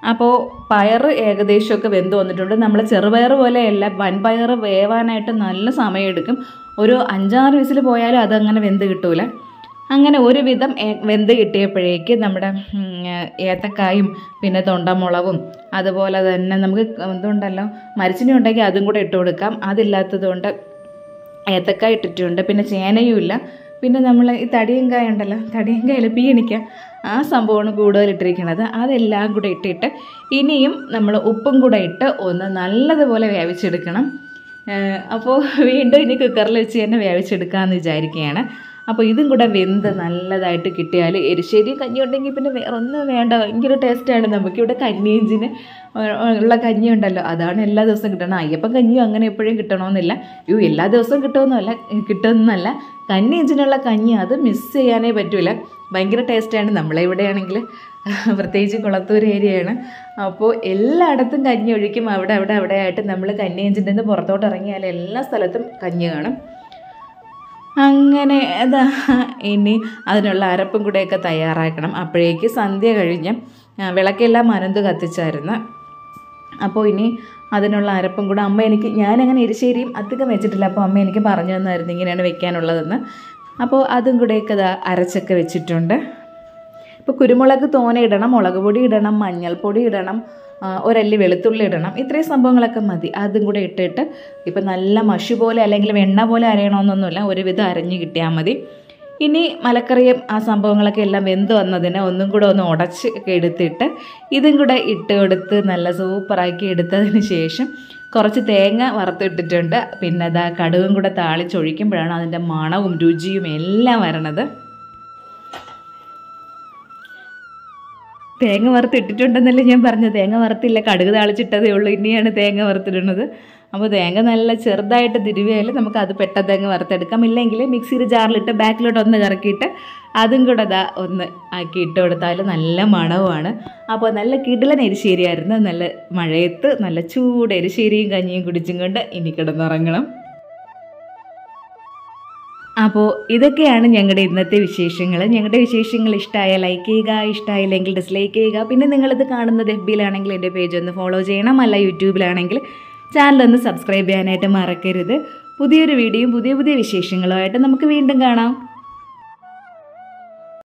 അപ്പോൾ പയർ ഏകദേശമൊക്കെ വെന്ത് വന്നിട്ടുണ്ട് നമ്മൾ ചെറുപയർ പോലെയല്ല വൻപയർ വേവാനായിട്ട് നല്ല സമയമെടുക്കും ഒരു അഞ്ചാറ് വിസിൽ പോയാലും അതങ്ങനെ വെന്ത് കിട്ടൂല അങ്ങനെ ഒരുവിധം ഏ- വെന്ത് കിട്ടിയപ്പോഴേക്ക് നമ്മുടെ ഉം, ഏത്തക്കായും പിന്നെ തൊണ്ടമുളകും അതുപോലെ തന്നെ നമുക്ക് ഇതുണ്ടല്ലോ മരിച്ചിനി ഉണ്ടെങ്കിൽ അതും കൂടെ ഇട്ട് കൊടുക്കാം അതില്ലാത്തത് കൊണ്ട് ഏത്തക്കായ ഇട്ടിട്ടുണ്ട് പിന്നെ ചേനയും ഇല്ല പിന്നെ നമ്മൾ ഈ തടിയങ്കായ ഉണ്ടല്ലോ തടിയങ്കായല്ല പീണിക്ക ആ സംഭവമാണ് കൂടുതൽ ഇട്ടിരിക്കുന്നത് അതെല്ലാം കൂടെ ഇട്ടിട്ട് ഇനിയും നമ്മൾ ഉപ്പും കൂടെ ഇട്ട് ഒന്ന് നല്ലതുപോലെ വേവിച്ചെടുക്കണം അപ്പോൾ വീണ്ടും ഇനി കുക്കറിൽ വെച്ച് തന്നെ വേവിച്ചെടുക്കാമെന്ന് വിചാരിക്കുകയാണ് അപ്പോൾ ഇതും കൂടെ വെന്ത് നല്ലതായിട്ട് കിട്ടിയാൽ എരിശ്ശേരി കഞ്ഞി ഉണ്ടെങ്കിൽ പിന്നെ വേറെ ഒന്നും വേണ്ട ഭയങ്കര ടേസ്റ്റാണ് നമുക്കിവിടെ കഞ്ഞിഞ്ചിന് ഉള്ള കഞ്ഞി ഉണ്ടല്ലോ അതാണ് എല്ലാ ദിവസവും കിട്ടണം അയ്യപ്പം കഞ്ഞിയും അങ്ങനെ എപ്പോഴും കിട്ടണമെന്നില്ല യോ എല്ലാ ദിവസവും കിട്ടുമെന്നല്ല കിട്ടുമെന്നല്ല കഞ്ഞി ഇഞ്ചിനുള്ള കഞ്ഞി അത് മിസ് ചെയ്യാനേ പറ്റൂല ഭയങ്കര ടേസ്റ്റാണ് നമ്മളെ ഇവിടെയാണെങ്കിൽ പ്രത്യേകിച്ച് കുളത്തൂർ ഏരിയയാണ് അപ്പോൾ എല്ലായിടത്തും കഞ്ഞി ഒഴിക്കും അവിടെ അവിടെ അവിടെ ആയിട്ട് നമ്മൾ കഞ്ഞി ഇഞ്ചിൻ്റെ നിന്ന് പുറത്തോട്ട് ഇറങ്ങിയാൽ എല്ലാ സ്ഥലത്തും കഞ്ഞി കാണും അങ്ങനെ അതാ ഇനി അതിനുള്ള അരപ്പും കൂടെയൊക്കെ തയ്യാറാക്കണം അപ്പോഴേക്ക് സന്ധ്യ കഴിഞ്ഞ് ആ, വിളക്കെല്ലാം അനന്ത് കത്തിച്ചായിരുന്നു അപ്പോൾ ഇനി അതിനുള്ള അരപ്പും കൂടെ അമ്മ എനിക്ക് ഞാനങ്ങനെ എരിശ്ശേരിയും അധികം വെച്ചിട്ടില്ല അപ്പോൾ അമ്മ എനിക്ക് പറഞ്ഞു തന്നായിരുന്നു ഇങ്ങനെയാണ് വെക്കാനുള്ളതെന്ന് അപ്പോൾ അതും കൂടെയൊക്കെ ഇതാ അരച്ചൊക്കെ വെച്ചിട്ടുണ്ട് ഇപ്പോൾ കുരുമുളക് തോനെ ഇടണം മുളക് പൊടി ഇടണം മഞ്ഞൾപ്പൊടി ഇടണം ആ, ഒരല്ലി വെളുത്തുള്ളി ഇടണം ഇത്രയും സംഭവങ്ങളൊക്കെ മതി അതും കൂടെ ഇട്ടിട്ട് ഇപ്പം നല്ല മഷി പോലെ അല്ലെങ്കിൽ വെണ്ണ പോലെ അരയണമെന്നൊന്നുമില്ല ഒരുവിധം അരഞ്ഞ് കിട്ടിയാൽ മതി ഇനി മലക്കറിയും ആ സംഭവങ്ങളൊക്കെ എല്ലാം വെന്ത് വന്നതിന് ഒന്നും കൂടെ ഒന്ന് ഉടച്ച് ഒക്കെ എടുത്തിട്ട് ഇതും കൂടെ ഇട്ട് കൊടുത്ത് നല്ല സൂപ്പറാക്കി എടുത്തതിന് ശേഷം കുറച്ച് തേങ്ങ വറുത്തിട്ടിട്ടുണ്ട് പിന്നെ അതാ കടുകും കൂടെ താളിച്ചൊഴിക്കുമ്പോഴാണ് അതിൻ്റെ മണവും രുചിയും എല്ലാം വരണത് തേങ്ങ വറുത്തിട്ടിട്ടുണ്ടെന്നല്ലേ ഞാൻ പറഞ്ഞത് തേങ്ങ വറുത്തില്ല കടുക് താളിച്ചിട്ടതേ ഉള്ളൂ ഇനിയാണ് തേങ്ങ വറുത്തിടുന്നത് അപ്പോൾ തേങ്ങ നല്ല ചെറുതായിട്ട് തിരുവിയാൽ നമുക്ക് അത് പെട്ടെന്ന് തേങ്ങ വറുത്തെടുക്കാം ഇല്ലെങ്കിൽ മിക്സിയിൽ ജാറിലിട്ട് ബാക്കിലോട്ട് ഒന്ന് കറക്കിയിട്ട് അതും കൂടെ ദാ ഒന്ന് ആക്കി ഇട്ട് കൊടുത്താൽ നല്ല മണവുമാണ് അപ്പോൾ നല്ല കിടിലൻ എരിശ്ശേരിയായിരുന്നു നല്ല മഴയത്ത് നല്ല ചൂട് എരിശ്ശേരിയും കഞ്ഞിയും കുടിച്ചും കൊണ്ട് ഇനി കിടന്നുറങ്ങണം അപ്പോൾ ഇതൊക്കെയാണ് ഞങ്ങളുടെ ഇന്നത്തെ വിശേഷങ്ങൾ ഞങ്ങളുടെ വിശേഷങ്ങൾ ഇഷ്ടമായ ലൈക്ക് ചെയ്യുക ഇഷ്ടമായില്ലെങ്കിൽ ഡിസ്ലൈക്ക് ചെയ്യുക പിന്നെ നിങ്ങളിത് കാണുന്നത് എഫ് ബിയിലാണെങ്കിൽ എൻ്റെ പേജ് ഒന്ന് ഫോളോ ചെയ്യണം അല്ല യൂട്യൂബിലാണെങ്കിൽ ചാനൽ ഒന്ന് സബ്സ്ക്രൈബ് ചെയ്യാനായിട്ട് മറക്കരുത് പുതിയൊരു വീഡിയോയും പുതിയ പുതിയ വിശേഷങ്ങളുമായിട്ട് നമുക്ക് വീണ്ടും കാണാം